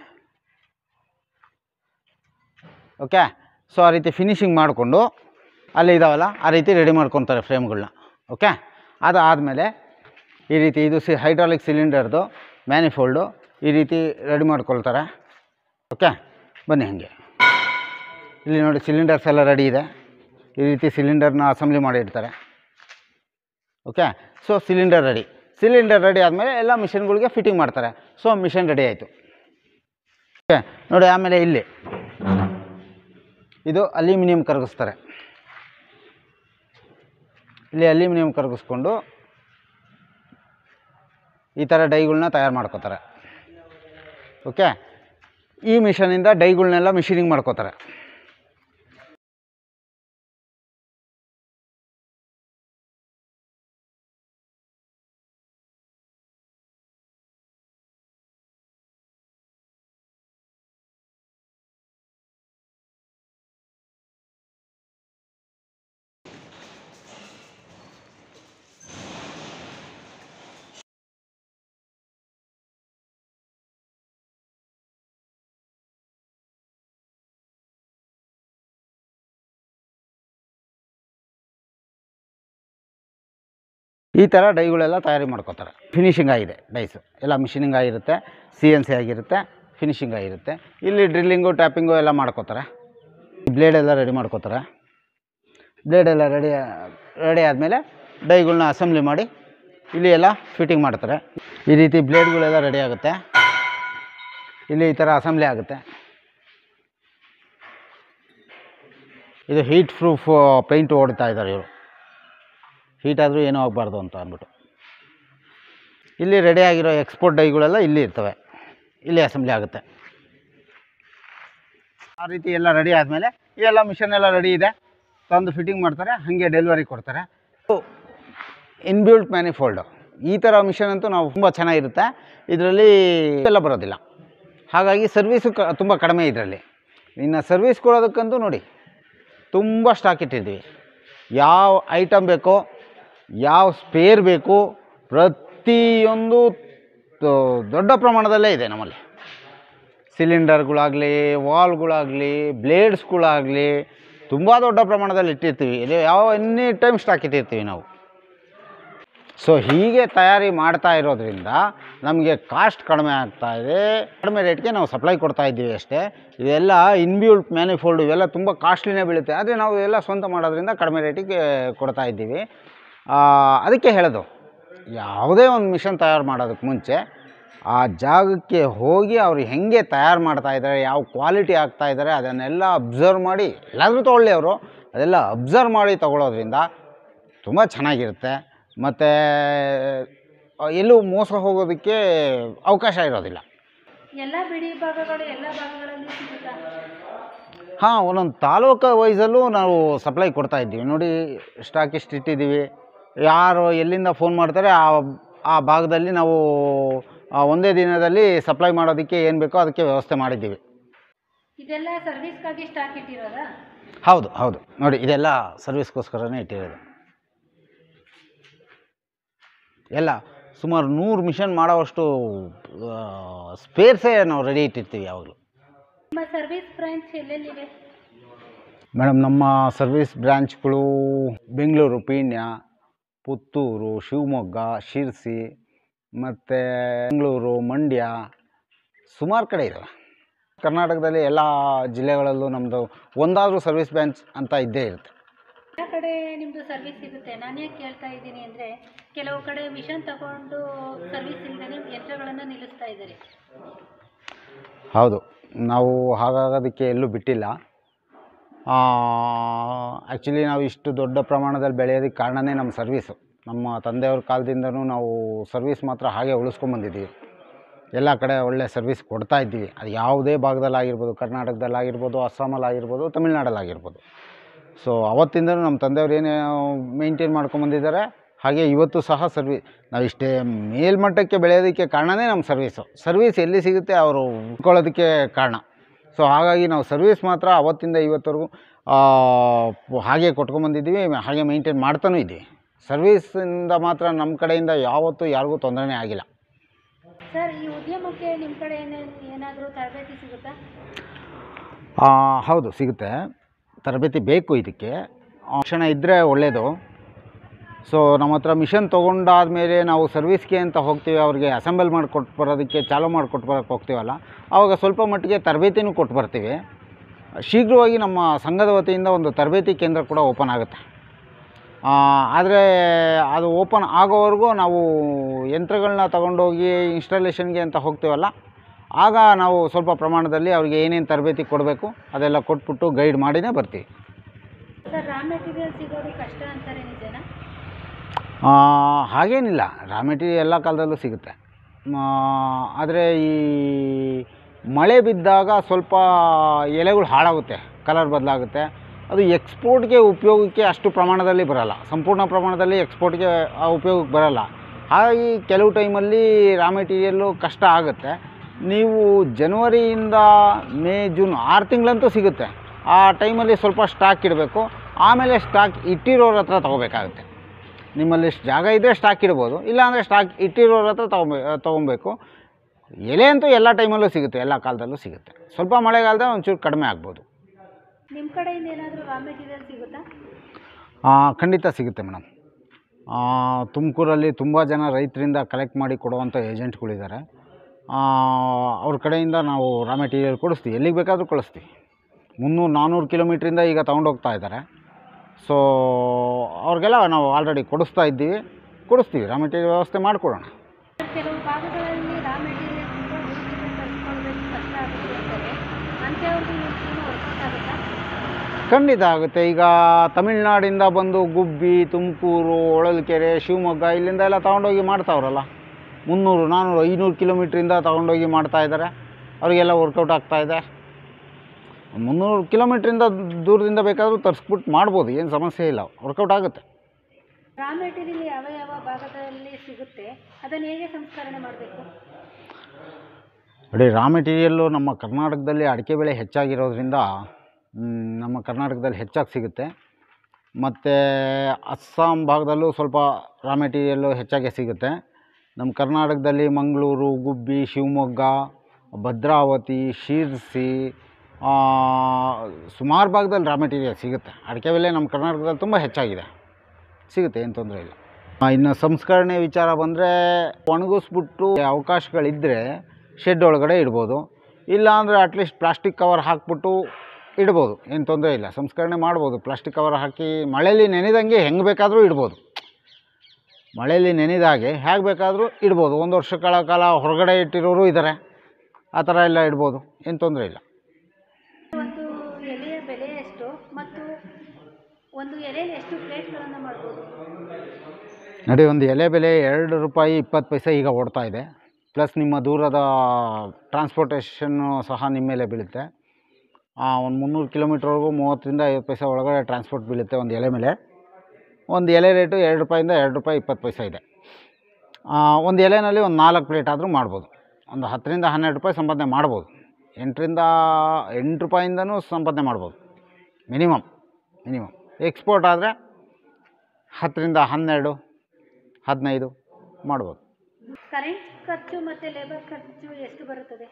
ಓಕೆ ಸೊ ಆ ರೀತಿ ಫಿನಿಶಿಂಗ್ ಮಾಡಿಕೊಂಡು ಅಲ್ಲಿ ಇದಾವಲ್ಲ ಆ ರೀತಿ ರೆಡಿ ಮಾಡ್ಕೊತಾರೆ ಫ್ರೇಮ್ಗಳನ್ನ ಓಕೆ ಅದಾದಮೇಲೆ ಈ ರೀತಿ ಇದು ಸಿ ಹೈಡ್ರಾಲಿಕ್ ಸಿಲಿಂಡರ್ದು ಮ್ಯಾನಿಫೋಲ್ಡು ಈ ರೀತಿ ರೆಡಿ ಮಾಡ್ಕೊಳ್ತಾರೆ ಓಕೆ ಬನ್ನಿ ಹಾಗೆ ಇಲ್ಲಿ ನೋಡಿ ಸಿಲಿಂಡರ್ಸ್ ಎಲ್ಲ ರೆಡಿ ಇದೆ ಈ ರೀತಿ ಸಿಲಿಂಡರ್ನ ಅಸೆಂಬ್ಲಿ ಮಾಡಿರ್ತಾರೆ okay so cylinder ready cylinder ready ಆದಮೇಲೆ ಎಲ್ಲ ಮಿಷಿನ್ಗಳಿಗೆ ಫಿಟ್ಟಿಂಗ್ ಮಾಡ್ತಾರೆ ಸೊ ಮಿಷಿನ್ ರೆಡಿ ಆಯಿತು ಓಕೆ ನೋಡಿ ಆಮೇಲೆ ಇಲ್ಲಿ ಇದು ಅಲ್ಯೂಮಿನಿಯಂ ಕರಗಿಸ್ತಾರೆ ಇಲ್ಲಿ ಅಲ್ಯೂಮಿನಿಯಂ ಕರಗಿಸ್ಕೊಂಡು ಈ ಥರ ಡೈಗಳ್ನ ತಯಾರು ಮಾಡ್ಕೋತಾರೆ ಓಕೆ ಈ ಮಿಷನಿಂದ ಡೈಗಳ್ನೆಲ್ಲ ಮಿಷಿನಿಂಗ್ ಮಾಡ್ಕೋತಾರೆ ಈ ಥರ ಡೈಗಳೆಲ್ಲ ತಯಾರಿ ಮಾಡ್ಕೋತಾರೆ ಫಿನಿಷಿಂಗ್ ಆಗಿದೆ ಡೈಸ್ ಎಲ್ಲ ಮಿಷಿನಿಂಗ್ ಆಗಿರುತ್ತೆ ಸಿ ಎನ್ ಸಿ ಆಗಿರುತ್ತೆ ಫಿನಿಷಿಂಗ್ ಆಗಿರುತ್ತೆ ಇಲ್ಲಿ ಡ್ರಿಲ್ಲಿಂಗು ಟ್ಯಾಪಿಂಗು ಎಲ್ಲ ಮಾಡ್ಕೋತಾರೆ ಬ್ಲೇಡ್ ಎಲ್ಲ ರೆಡಿ ಮಾಡ್ಕೋತಾರೆ ಬ್ಲೇಡ್ ಎಲ್ಲ ರೆಡಿ ರೆಡಿ ಆದಮೇಲೆ ಡೈಗಳ್ನ ಅಸೆಂಬ್ಲಿ ಮಾಡಿ ಇಲ್ಲಿ ಎಲ್ಲ ಫಿಟ್ಟಿಂಗ್ ಮಾಡ್ತಾರೆ ಈ ರೀತಿ ಬ್ಲೇಡ್ಗಳೆಲ್ಲ ರೆಡಿ ಆಗುತ್ತೆ ಇಲ್ಲಿ ಈ ಥರ ಅಸೆಂಬ್ಲಿ ಆಗುತ್ತೆ ಇದು ಹೀಟ್ ಪ್ರೂಫ್ ಪೇಂಟ್ ಹೊಡ್ತಾ ಇದ್ದಾರೆ ಇವರು ಹೀಟ್ ಆದರೂ ಏನೂ ಆಗಬಾರ್ದು ಅಂತ ಅಂದ್ಬಿಟ್ಟು ಇಲ್ಲಿ ರೆಡಿ ಆಗಿರೋ ಎಕ್ಸ್ಪೋರ್ಟ್ ಡೈಗಳೆಲ್ಲ ಇಲ್ಲಿ ಇರ್ತವೆ ಇಲ್ಲಿ ಅಸೆಂಬ್ಲಿ ಆಗುತ್ತೆ ಆ ರೀತಿ ಎಲ್ಲ ರೆಡಿ ಆದಮೇಲೆ ಈ ಎಲ್ಲ ಮಿಷನ್ ಎಲ್ಲ ರೆಡಿ ಇದೆ ತಂದು ಫಿಟ್ಟಿಂಗ್ ಮಾಡ್ತಾರೆ ಹಾಗೆ ಡೆಲಿವರಿ ಕೊಡ್ತಾರೆ ಇನ್ಬಿಲ್ಟ್ ಮ್ಯಾನಿಫೋಲ್ಡು ಈ ಥರ ಮಿಷನ್ ಅಂತೂ ನಾವು ತುಂಬ ಚೆನ್ನಾಗಿರುತ್ತೆ ಇದರಲ್ಲಿ ಎಲ್ಲ ಬರೋದಿಲ್ಲ ಹಾಗಾಗಿ ಸರ್ವೀಸು ಕ ತುಂಬ ಕಡಿಮೆ ಇದರಲ್ಲಿ ಇನ್ನು ಸರ್ವೀಸ್ ಕೊಡೋದಕ್ಕಂತೂ ನೋಡಿ ತುಂಬ ಸ್ಟಾಕ್ ಇಟ್ಟಿದ್ದೀವಿ ಯಾವ ಐಟಮ್ ಬೇಕೋ ಯಾವ ಸ್ಪೇರ್ ಬೇಕು ಪ್ರತಿಯೊಂದು ತ- ದೊಡ್ಡ ಪ್ರಮಾಣದಲ್ಲೇ ಇದೆ ನಮ್ಮಲ್ಲಿ ಸಿಲಿಂಡರ್ಗಳಾಗಲಿ ವಾಲ್ಗಳಾಗಲಿ ಬ್ಲೇಡ್ಸ್ಗಳಾಗಲಿ ತುಂಬ ದೊಡ್ಡ ಪ್ರಮಾಣದಲ್ಲಿ ಇಟ್ಟಿರ್ತೀವಿ ಇದು ಯಾವ ಎನಿ ಟೈಮ್ ಸ್ಟಾಕ್ ಇಟ್ಟಿರ್ತೀವಿ ನಾವು ಸೊ ಹೀಗೆ ತಯಾರಿ ಮಾಡ್ತಾ ಇರೋದ್ರಿಂದ ನಮಗೆ ಕಾಸ್ಟ್ ಕಡಿಮೆ ಆಗ್ತಾ ಇದೆ ಕಡಿಮೆ ರೇಟ್ಗೆ ನಾವು ಸಪ್ಲೈ ಕೊಡ್ತಾ ಇದ್ದೀವಿ ಅಷ್ಟೇ ಇದೆಲ್ಲ ಇನ್ಬ್ಯೂಲ್ಟ್ ಮ್ಯಾನಿಫೋಲ್ಡ್ ಇವೆಲ್ಲ ತುಂಬ ಕಾಸ್ಟ್ಲಿನೇ ಬೀಳುತ್ತೆ ಆದರೆ ನಾವು ಎಲ್ಲ ಸ್ವಂತ ಮಾಡೋದ್ರಿಂದ ಕಡಿಮೆ ರೇಟಿಗೆ ಕೊಡ್ತಾ ಇದ್ದೀವಿ ಆ, ಅದಕ್ಕೆ ಹೇಳೋದು ಯಾವುದೇ ಒಂದು ಮಿಷನ್ ತಯಾರು ಮಾಡೋದಕ್ಕೆ ಮುಂಚೆ ಆ ಜಾಗಕ್ಕೆ ಹೋಗಿ ಅವ್ರು ಹೆಂಗೆ ತಯಾರು ಮಾಡ್ತಾ ಇದ್ದಾರೆ ಯಾವ ಕ್ವಾಲಿಟಿ ಆಗ್ತಾ ಇದ್ದಾರೆ ಅದನ್ನೆಲ್ಲ ಅಬ್ಸರ್ವ್ ಮಾಡಿ ಎಲ್ಲಾದರೂ ತೊಗೊಳ್ಳಿ ಅವರು ಅದೆಲ್ಲ ಅಬ್ಸರ್ವ್ ಮಾಡಿ ತೊಗೊಳೋದ್ರಿಂದ ತುಂಬ ಚೆನ್ನಾಗಿರುತ್ತೆ ಮತ್ತು ಎಲ್ಲೂ ಮೋಸ ಹೋಗೋದಕ್ಕೆ ಅವಕಾಶ ಇರೋದಿಲ್ಲ ಎಲ್ಲ ಬಿಡಿ ಭಾಗಗಳು ಎಲ್ಲ ಭಾಗಗಳಲ್ಲಿ ಸಿಗುತ್ತಾ ಹಾಂ ಒಂದೊಂದು ತಾಲೂಕು ವೈಸಲ್ಲೂ ನಾವು ಸಪ್ಲೈ ಕೊಡ್ತಾ ಇದ್ದೀವಿ ನೋಡಿ ಸ್ಟಾಕಿಸ್ಟ್ ಇಟ್ಟಿದ್ದೀವಿ ಯಾರು ಎಲ್ಲಿಂದ ಫೋನ್ ಮಾಡ್ತಾರೆ ಆ ಆ ಭಾಗದಲ್ಲಿ ನಾವು ಆ ಒಂದೇ ದಿನದಲ್ಲಿ ಸಪ್ಲೈ ಮಾಡೋದಕ್ಕೆ ಏನು ಬೇಕೋ ಅದಕ್ಕೆ ವ್ಯವಸ್ಥೆ ಮಾಡಿದ್ದೀವಿ ಇದೆಲ್ಲ ಸರ್ವಿಸ್ಗಾಗಿ ಸ್ಟಾಕ್ ಇಟ್ಟಿರೋದಾ ಹೌದು ಹೌದು ನೋಡಿ ಇದೆಲ್ಲ ಸರ್ವಿಸ್ಗೋಸ್ಕರನೇ ಇಟ್ಟಿರೋದು ಎಲ್ಲ ಸುಮಾರು ನೂರು ಮಿಷನ್ ಮಾಡೋವಷ್ಟು ಸ್ಪೇರ್ಸೇ ನಾವು ರೆಡಿ ಇಟ್ಟಿರ್ತೀವಿ ಯಾವಾಗಲೂ ನಿಮ್ಮ ಸರ್ವಿಸ್ ಬ್ರಾಂಚ್ ಎಲ್ಲೆಲ್ಲಿದೆ ಮೇಡಮ್ ನಮ್ಮ ಸರ್ವಿಸ್ ಬ್ರ್ಯಾಂಚ್ಗಳು ಬೆಂಗಳೂರು ಪೀಣ್ಯ ಪುತ್ತೂರು ಶಿವಮೊಗ್ಗ ಶಿರ್ಸಿ ಮತ್ತು ಬೆಂಗಳೂರು ಮಂಡ್ಯ ಸುಮಾರು ಕಡೆ ಇದ್ದಾವೆ ಕರ್ನಾಟಕದಲ್ಲಿ ಎಲ್ಲ ಜಿಲ್ಲೆಗಳಲ್ಲೂ ನಮ್ಮದು ಒಂದಾದರೂ ಸರ್ವಿಸ್ ಬ್ರಾಂಚ್ ಅಂತ ಇದ್ದೇ ಇರುತ್ತೆ ಎಲ್ಲ ಕಡೆ ನಿಮ್ಮದು ಸರ್ವಿಸ್ ಸಿಗುತ್ತೆ ನಾನು ಯಾಕೆ ಕೇಳ್ತಾ ಇದ್ದೀನಿ ಅಂದರೆ ಕೆಲವು ಕಡೆ ಮಿಷನ್ ತಗೊಂಡು ಸರ್ವಿಸ್ ಇಲ್ಲದೇ ಯಂತ್ರಗಳನ್ನು ನಿಲ್ಲಿಸ್ತಾ ಇದ್ದಾರೆ ಹೌದು ನಾವು ಹಾಗಾಗೋದಕ್ಕೆ ಎಲ್ಲೂ ಬಿಟ್ಟಿಲ್ಲ ಆ್ಯಕ್ಚುಲಿ ನಾವು ಇಷ್ಟು ದೊಡ್ಡ ಪ್ರಮಾಣದಲ್ಲಿ ಬೆಳೆಯೋದಕ್ಕೆ ಕಾರಣನೇ ನಮ್ಮ ಸರ್ವೀಸು ನಮ್ಮ ತಂದೆಯವ್ರ ಕಾಲದಿಂದನೂ ನಾವು ಸರ್ವೀಸ್ ಮಾತ್ರ ಹಾಗೆ ಉಳಿಸ್ಕೊಂಬಂದಿದ್ದೀವಿ ಎಲ್ಲ ಕಡೆ ಒಳ್ಳೆ ಸರ್ವಿಸ್ ಕೊಡ್ತಾ ಇದ್ದೀವಿ ಅದು ಯಾವುದೇ ಭಾಗದಲ್ಲಾಗಿರ್ಬೋದು ಕರ್ನಾಟಕದಲ್ಲಾಗಿರ್ಬೋದು ಅಸ್ಸಾಮಲ್ಲಾಗಿರ್ಬೋದು ತಮಿಳ್ನಾಡಲ್ಲಾಗಿರ್ಬೋದು ಸೊ ಅವತ್ತಿಂದನೂ ನಮ್ಮ ತಂದೆಯವ್ರು ಏನು ಮೇಂಟೈನ್ ಮಾಡ್ಕೊಂಬಂದಿದ್ದಾರೆ ಹಾಗೆ ಇವತ್ತು ಸಹ ಸರ್ವಿ ನಾವು ಇಷ್ಟೇ ಮೇಲ್ಮಟ್ಟಕ್ಕೆ ಬೆಳೆಯೋದಕ್ಕೆ ಕಾರಣನೇ ನಮ್ಮ ಸರ್ವೀಸು ಸರ್ವೀಸ್ ಎಲ್ಲಿ ಸಿಗುತ್ತೆ ಅವರು ಉಳ್ಕೊಳ್ಳೋದಕ್ಕೆ ಕಾರಣ ಸೊ ಹಾಗಾಗಿ ನಾವು ಸರ್ವೀಸ್ ಮಾತ್ರ ಅವತ್ತಿಂದ ಇವತ್ತವರೆಗೂ ಆ, ಹಾಗೆ ಕೊಟ್ಕೊಂಬಂದಿದ್ದೀವಿ ಹಾಗೆ ಮೇಂಟೈನ್ ಮಾಡ್ತಾನೂ ಇದ್ದೀವಿ ಸರ್ವೀಸಿಂದ ಮಾತ್ರ ನಮ್ಮ ಕಡೆಯಿಂದ ಯಾವತ್ತೂ ಯಾರಿಗೂ ತೊಂದರೆನೇ ಆಗಿಲ್ಲ ಸರ್ ಈ ಉದ್ಯಮಕ್ಕೆ ನಿಮ್ಮ ಕಡೆ ಏನೇ ಏನಾದರೂ ತರಬೇತಿ ಸಿಗುತ್ತಾ ಆ, ಹೌದು ಸಿಗುತ್ತೆ ತರಬೇತಿ ಬೇಕು ಇದಕ್ಕೆ ಶಿಕ್ಷಣ ಇದ್ದರೆ ಒಳ್ಳೆಯದು ಸೊ ನಮ್ಮ ಹತ್ರ ಮಿಷನ್ ತೊಗೊಂಡಾದ್ಮೇಲೆ ನಾವು ಸರ್ವಿಸ್ಗೆ ಅಂತ ಹೋಗ್ತೀವಿ ಅವ್ರಿಗೆ ಅಸೆಂಬಲ್ ಮಾಡಿಕೊಟ್ಟು ಬರೋದಕ್ಕೆ ಚಾಲೂ ಮಾಡಿಕೊಟ್ಟು ಬರೋಕ್ಕೆ ಹೋಗ್ತೀವಲ್ಲ ಆವಾಗ ಸ್ವಲ್ಪ ಮಟ್ಟಿಗೆ ತರಬೇತಿನೂ ಕೊಟ್ಟು ಬರ್ತೀವಿ ಶೀಘ್ರವಾಗಿ ನಮ್ಮ ಸಂಘದ ವತಿಯಿಂದ ಒಂದು ತರಬೇತಿ ಕೇಂದ್ರ ಕೂಡ ಓಪನ್ ಆಗುತ್ತೆ ಆದರೆ ಅದು ಓಪನ್ ಆಗೋವರೆಗೂ ನಾವು ಯಂತ್ರಗಳನ್ನ ತಗೊಂಡೋಗಿ ಇನ್ಸ್ಟಾಲೇಷನ್ಗೆ ಅಂತ ಹೋಗ್ತೀವಲ್ಲ ಆಗ ನಾವು ಸ್ವಲ್ಪ ಪ್ರಮಾಣದಲ್ಲಿ ಅವ್ರಿಗೆ ಏನೇನು ತರಬೇತಿ ಕೊಡಬೇಕು ಅದೆಲ್ಲ ಕೊಟ್ಬಿಟ್ಟು ಗೈಡ್ ಮಾಡಿನೇ ಬರ್ತೀವಿ ಸರ್ ರಾ ಮೆಟೀರಿಯಲ್ ಸಿಗೋದು ಕಷ್ಟ ಅಂತಾರೆ ನಿಜನಾ ಆ, ಹಾಗೇನಿಲ್ಲ ರಾ ಮೆಟೀರಿಯಲ್ ಎಲ್ಲ ಕಾಲದಲ್ಲೂ ಸಿಗುತ್ತೆ ಆದರೆ ಈ ಮಳೆ ಬಿದ್ದಾಗ ಸ್ವಲ್ಪ ಎಲೆಗಳು ಹಾಳಾಗುತ್ತೆ ಕಲರ್ ಬದಲಾಗುತ್ತೆ ಅದು ಎಕ್ಸ್ಪೋರ್ಟ್ಗೆ ಉಪಯೋಗಕ್ಕೆ ಅಷ್ಟು ಪ್ರಮಾಣದಲ್ಲಿ ಬರಲ್ಲ ಸಂಪೂರ್ಣ ಪ್ರಮಾಣದಲ್ಲಿ ಎಕ್ಸ್ಪೋರ್ಟ್ಗೆ ಆ ಉಪಯೋಗಕ್ಕೆ ಬರಲ್ಲ ಹಾಗಾಗಿ ಕೆಲವು ಟೈಮಲ್ಲಿ ರಾ ಮೆಟೀರಿಯಲ್ಲು ಕಷ್ಟ ಆಗುತ್ತೆ ನೀವು ಜನವರಿಯಿಂದ ಮೇ ಜೂನ್ ಆರು ತಿಂಗಳಂತೂ ಸಿಗುತ್ತೆ ಆ ಟೈಮಲ್ಲಿ ಸ್ವಲ್ಪ ಸ್ಟಾಕ್ ಇಡಬೇಕು ಆಮೇಲೆ ಸ್ಟಾಕ್ ಇಟ್ಟಿರೋರ ಹತ್ರ ತೊಗೋಬೇಕಾಗುತ್ತೆ ನಿಮ್ಮಲ್ಲಿ ಎಷ್ಟು ಜಾಗ ಇದ್ದರೆ ಸ್ಟಾಕ್ ಇಡ್ಬೋದು ಇಲ್ಲಾಂದರೆ ಸ್ಟಾಕ್ ಇಟ್ಟಿರೋರ ಹತ್ರ ತೊಗೊಬೇ ತೊಗೊಬೇಕು ಎಲೆ ಅಂತೂ ಎಲ್ಲ ಟೈಮಲ್ಲೂ ಸಿಗುತ್ತೆ ಎಲ್ಲ ಕಾಲದಲ್ಲೂ ಸಿಗುತ್ತೆ ಸ್ವಲ್ಪ ಮಳೆಗಾಲದ ಒಂಚೂರು ಕಡಿಮೆ ಆಗ್ಬೋದು ನಿಮ್ಮ ಕಡೆಯಿಂದ ಏನಾದರೂ ರಾ ಮೆಟೀರಿಯಲ್ ಸಿಗುತ್ತಾ ಆ, ಖಂಡಿತ ಸಿಗುತ್ತೆ ಮೇಡಮ್ ತುಮಕೂರಲ್ಲಿ ತುಂಬ ಜನ ರೈತರಿಂದ ಕಲೆಕ್ಟ್ ಮಾಡಿ ಕೊಡುವಂಥ ಏಜೆಂಟ್ಗಳಿದ್ದಾರೆ ಅವ್ರ ಕಡೆಯಿಂದ ನಾವು ರಾ ಮೆಟೀರಿಯಲ್ ಕೊಡಿಸ್ತೀವಿ ಎಲ್ಲಿಗೆ ಬೇಕಾದರೂ ಕಳಿಸ್ತೀವಿ ಮುನ್ನೂರು ನಾನ್ನೂರು ಕಿಲೋಮೀಟ್ರಿಂದ ಈಗ ತೊಗೊಂಡೋಗ್ತಾ ಇದ್ದಾರೆ ಸೊ ಅವ್ರಿಗೆಲ್ಲ ನಾವು ಆಲ್ರೆಡಿ ಕೊಡಿಸ್ತಾ ಇದ್ದೀವಿ ಕೊಡಿಸ್ತೀವಿ ರಾ ಮೆಟೀರಿಯಲ್ ವ್ಯವಸ್ಥೆ ಮಾಡಿಕೊಡೋಣ ಕೆಲವು ಭಾಗಗಳಲ್ಲಿ ರಾ ಮೆಟೀರಿಯಲ್ ತುಂಬ ಹುಡುಕಿದ್ರೆ ತರಿಸ್ಕೊಳ್ಬೇಕು ಕಷ್ಟ ಆಗುತ್ತೆ ಅಂತಾರೆ ಅಂಥವ್ರಿಗೆ ಈ ಸ್ಕೀಮ್ ವರ್ಕೌಟ್ ಆಗುತ್ತಾ ಖಂಡಿತ ಆಗುತ್ತೆ ಈಗ ತಮಿಳ್ನಾಡಿಂದ ಬಂದು ಗುಬ್ಬಿ ತುಮಕೂರು ಹೊಳಲ್ಕೆರೆ ಶಿವಮೊಗ್ಗ ಇಲ್ಲಿಂದ ಎಲ್ಲ ತೊಗೊಂಡೋಗಿ ಮಾಡ್ತಾವ್ರಲ್ಲ ಮುನ್ನೂರು ನಾನ್ನೂರು ಐನೂರು ಕಿಲೋಮೀಟ್ರಿಂದ ತೊಗೊಂಡೋಗಿ ಮಾಡ್ತಾ ಇದ್ದಾರೆ ಅವರಿಗೆಲ್ಲ ವರ್ಕೌಟ್ ಆಗ್ತಾ ಇದೆ ಮುನ್ನೂರು ಕಿಲೋಮೀಟ್ರಿಂದ ದೂರದಿಂದ ಬೇಕಾದರೂ ತರಿಸ್ಬಿಟ್ಟು ಮಾಡ್ಬೋದು ಏನು ಸಮಸ್ಯೆ ಇಲ್ಲ ವರ್ಕೌಟ್ ಆಗುತ್ತೆ ರಾ ಮೆಟೀರಿಯಲ್ ಯಾವ ಯಾವ ಭಾಗದಲ್ಲಿ ಸಿಗುತ್ತೆ ಅದನ್ನು ಹೇಗೆ ಸಂಸ್ಕರಣೆ ಮಾಡಬೇಕು ನೋಡಿ ರಾ ಮೆಟೀರಿಯಲ್ಲು ನಮ್ಮ ಕರ್ನಾಟಕದಲ್ಲಿ ಅಡಿಕೆ ಬೆಳೆ ಹೆಚ್ಚಾಗಿರೋದ್ರಿಂದ ಮ್, ನಮ್ಮ ಕರ್ನಾಟಕದಲ್ಲಿ ಹೆಚ್ಚಾಗಿ ಸಿಗುತ್ತೆ ಮತ್ತು ಅಸ್ಸಾಂ ಭಾಗದಲ್ಲೂ ಸ್ವಲ್ಪ ರಾ ಮೆಟೀರಿಯಲ್ಲು ಹೆಚ್ಚಾಗಿ ಸಿಗುತ್ತೆ ನಮ್ಮ ಕರ್ನಾಟಕದಲ್ಲಿ ಮಂಗಳೂರು ಗುಬ್ಬಿ ಶಿವಮೊಗ್ಗ ಭದ್ರಾವತಿ ಶಿರ್ಸಿ ಸುಮಾರು ಭಾಗದಲ್ಲಿ ರಾ ಮೆಟೀರಿಯಲ್ ಸಿಗುತ್ತೆ ಅಡಿಕೆ ಬೆಲೆ ನಮ್ಮ ಕರ್ನಾಟಕದಲ್ಲಿ ತುಂಬ ಹೆಚ್ಚಾಗಿದೆ ಸಿಗುತ್ತೆ ಏನು ತೊಂದರೆ ಇಲ್ಲ ಆ, ಇನ್ನು ಸಂಸ್ಕರಣೆ ವಿಚಾರ ಬಂದರೆ ಒಣಗಿಸ್ಬಿಟ್ಟು ಅವಕಾಶಗಳಿದ್ದರೆ ಶೆಡ್ ಒಳಗಡೆ ಇಡ್ಬೋದು ಇಲ್ಲ ಅಂದರೆ ಅಟ್ಲೀಸ್ಟ್ ಪ್ಲಾಸ್ಟಿಕ್ ಕವರ್ ಹಾಕ್ಬಿಟ್ಟು ಇಡ್ಬೋದು ಏನು ತೊಂದರೆ ಇಲ್ಲ ಸಂಸ್ಕರಣೆ ಮಾಡ್ಬೋದು ಪ್ಲಾಸ್ಟಿಕ್ ಕವರ್ ಹಾಕಿ ಮಳೆಯಲ್ಲಿ ನೆನೆದಂಗೆ ಹೆಂಗೆ ಬೇಕಾದರೂ ಇಡ್ಬೋದು ಮಳೆಯಲ್ಲಿ ನೆನೆದಾಗೆ ಹೇಗೆ ಬೇಕಾದರೂ ಇಡ್ಬೋದು ಒಂದು ವರ್ಷಗಳ ಕಾಲ ಹೊರಗಡೆ ಇಟ್ಟಿರೋರು ಇದ್ದಾರೆ ಆ ಥರ ಎಲ್ಲ ಇಡ್ಬೋದು ಏನು ತೊಂದರೆ ಇಲ್ಲ ಒಂದು ಎಲೆಯ ಬೆಲೆ ಎಷ್ಟು ಮತ್ತು ಒಂದು ಎಲೆಯಲ್ಲಿ ಎಷ್ಟು ಪ್ಲೇಟ್ಗಳನ್ನು ಮಾಡ್ಬೋದು ನೋಡಿ ಒಂದು ಎಲೆ ಬೆಲೆ ಎರಡು ರೂಪಾಯಿ ಇಪ್ಪತ್ತು ಪೈಸೆ ಈಗ ಓಡ್ತಾ ಇದೆ ಪ್ಲಸ್ ನಿಮ್ಮ ದೂರದ ಟ್ರಾನ್ಸ್ಪೋರ್ಟೇಷನ್ನು ಸಹ ನಿಮ್ಮ ಮೇಲೆ ಬೀಳುತ್ತೆ ಒಂದು ಮುನ್ನೂರು ಕಿಲೋಮೀಟ್ರ್ವರೆಗೂ ಮೂವತ್ತರಿಂದ ಐವತ್ತು ಪೈಸೆ ಒಳಗಡೆ ಟ್ರಾನ್ಸ್ಪೋರ್ಟ್ ಬೀಳುತ್ತೆ ಒಂದು ಎಲೆ ಮೇಲೆ ಒಂದು ಎಲೆ ರೇಟು ಎರಡು ರೂಪಾಯಿಂದ ಎರಡು ರೂಪಾಯಿ ಇಪ್ಪತ್ತು ಪೈಸೆ ಇದೆ ಆ, ಒಂದು ಎಲೆನಲ್ಲಿ ಒಂದು ನಾಲ್ಕು ಪ್ಲೇಟ್ ಆದರೂ ಮಾಡ್ಬೋದು ಒಂದು ಹತ್ತರಿಂದ ಹನ್ನೆರಡು ರೂಪಾಯಿ ಸಂಪಾದನೆ ಮಾಡ್ಬೋದು ಎಂಟರಿಂದ ಎಂಟು ರೂಪಾಯಿಂದನೂ ಸಂಪಾದನೆ ಮಾಡ್ಬೋದು ಮಿನಿಮಮ್ ಮಿನಿಮಮ್ ಎಕ್ಸ್ಪೋರ್ಟ್ ಆದರೆ ಹತ್ತರಿಂದ ಹನ್ನೆರಡು ಹದಿನೈದು ಮಾಡ್ಬೋದು ಕರೆಂಟ್ ಖರ್ಚು ಮತ್ತು ಲೇಬರ್ ಖರ್ಚು ಎಷ್ಟು ಬರುತ್ತದೆ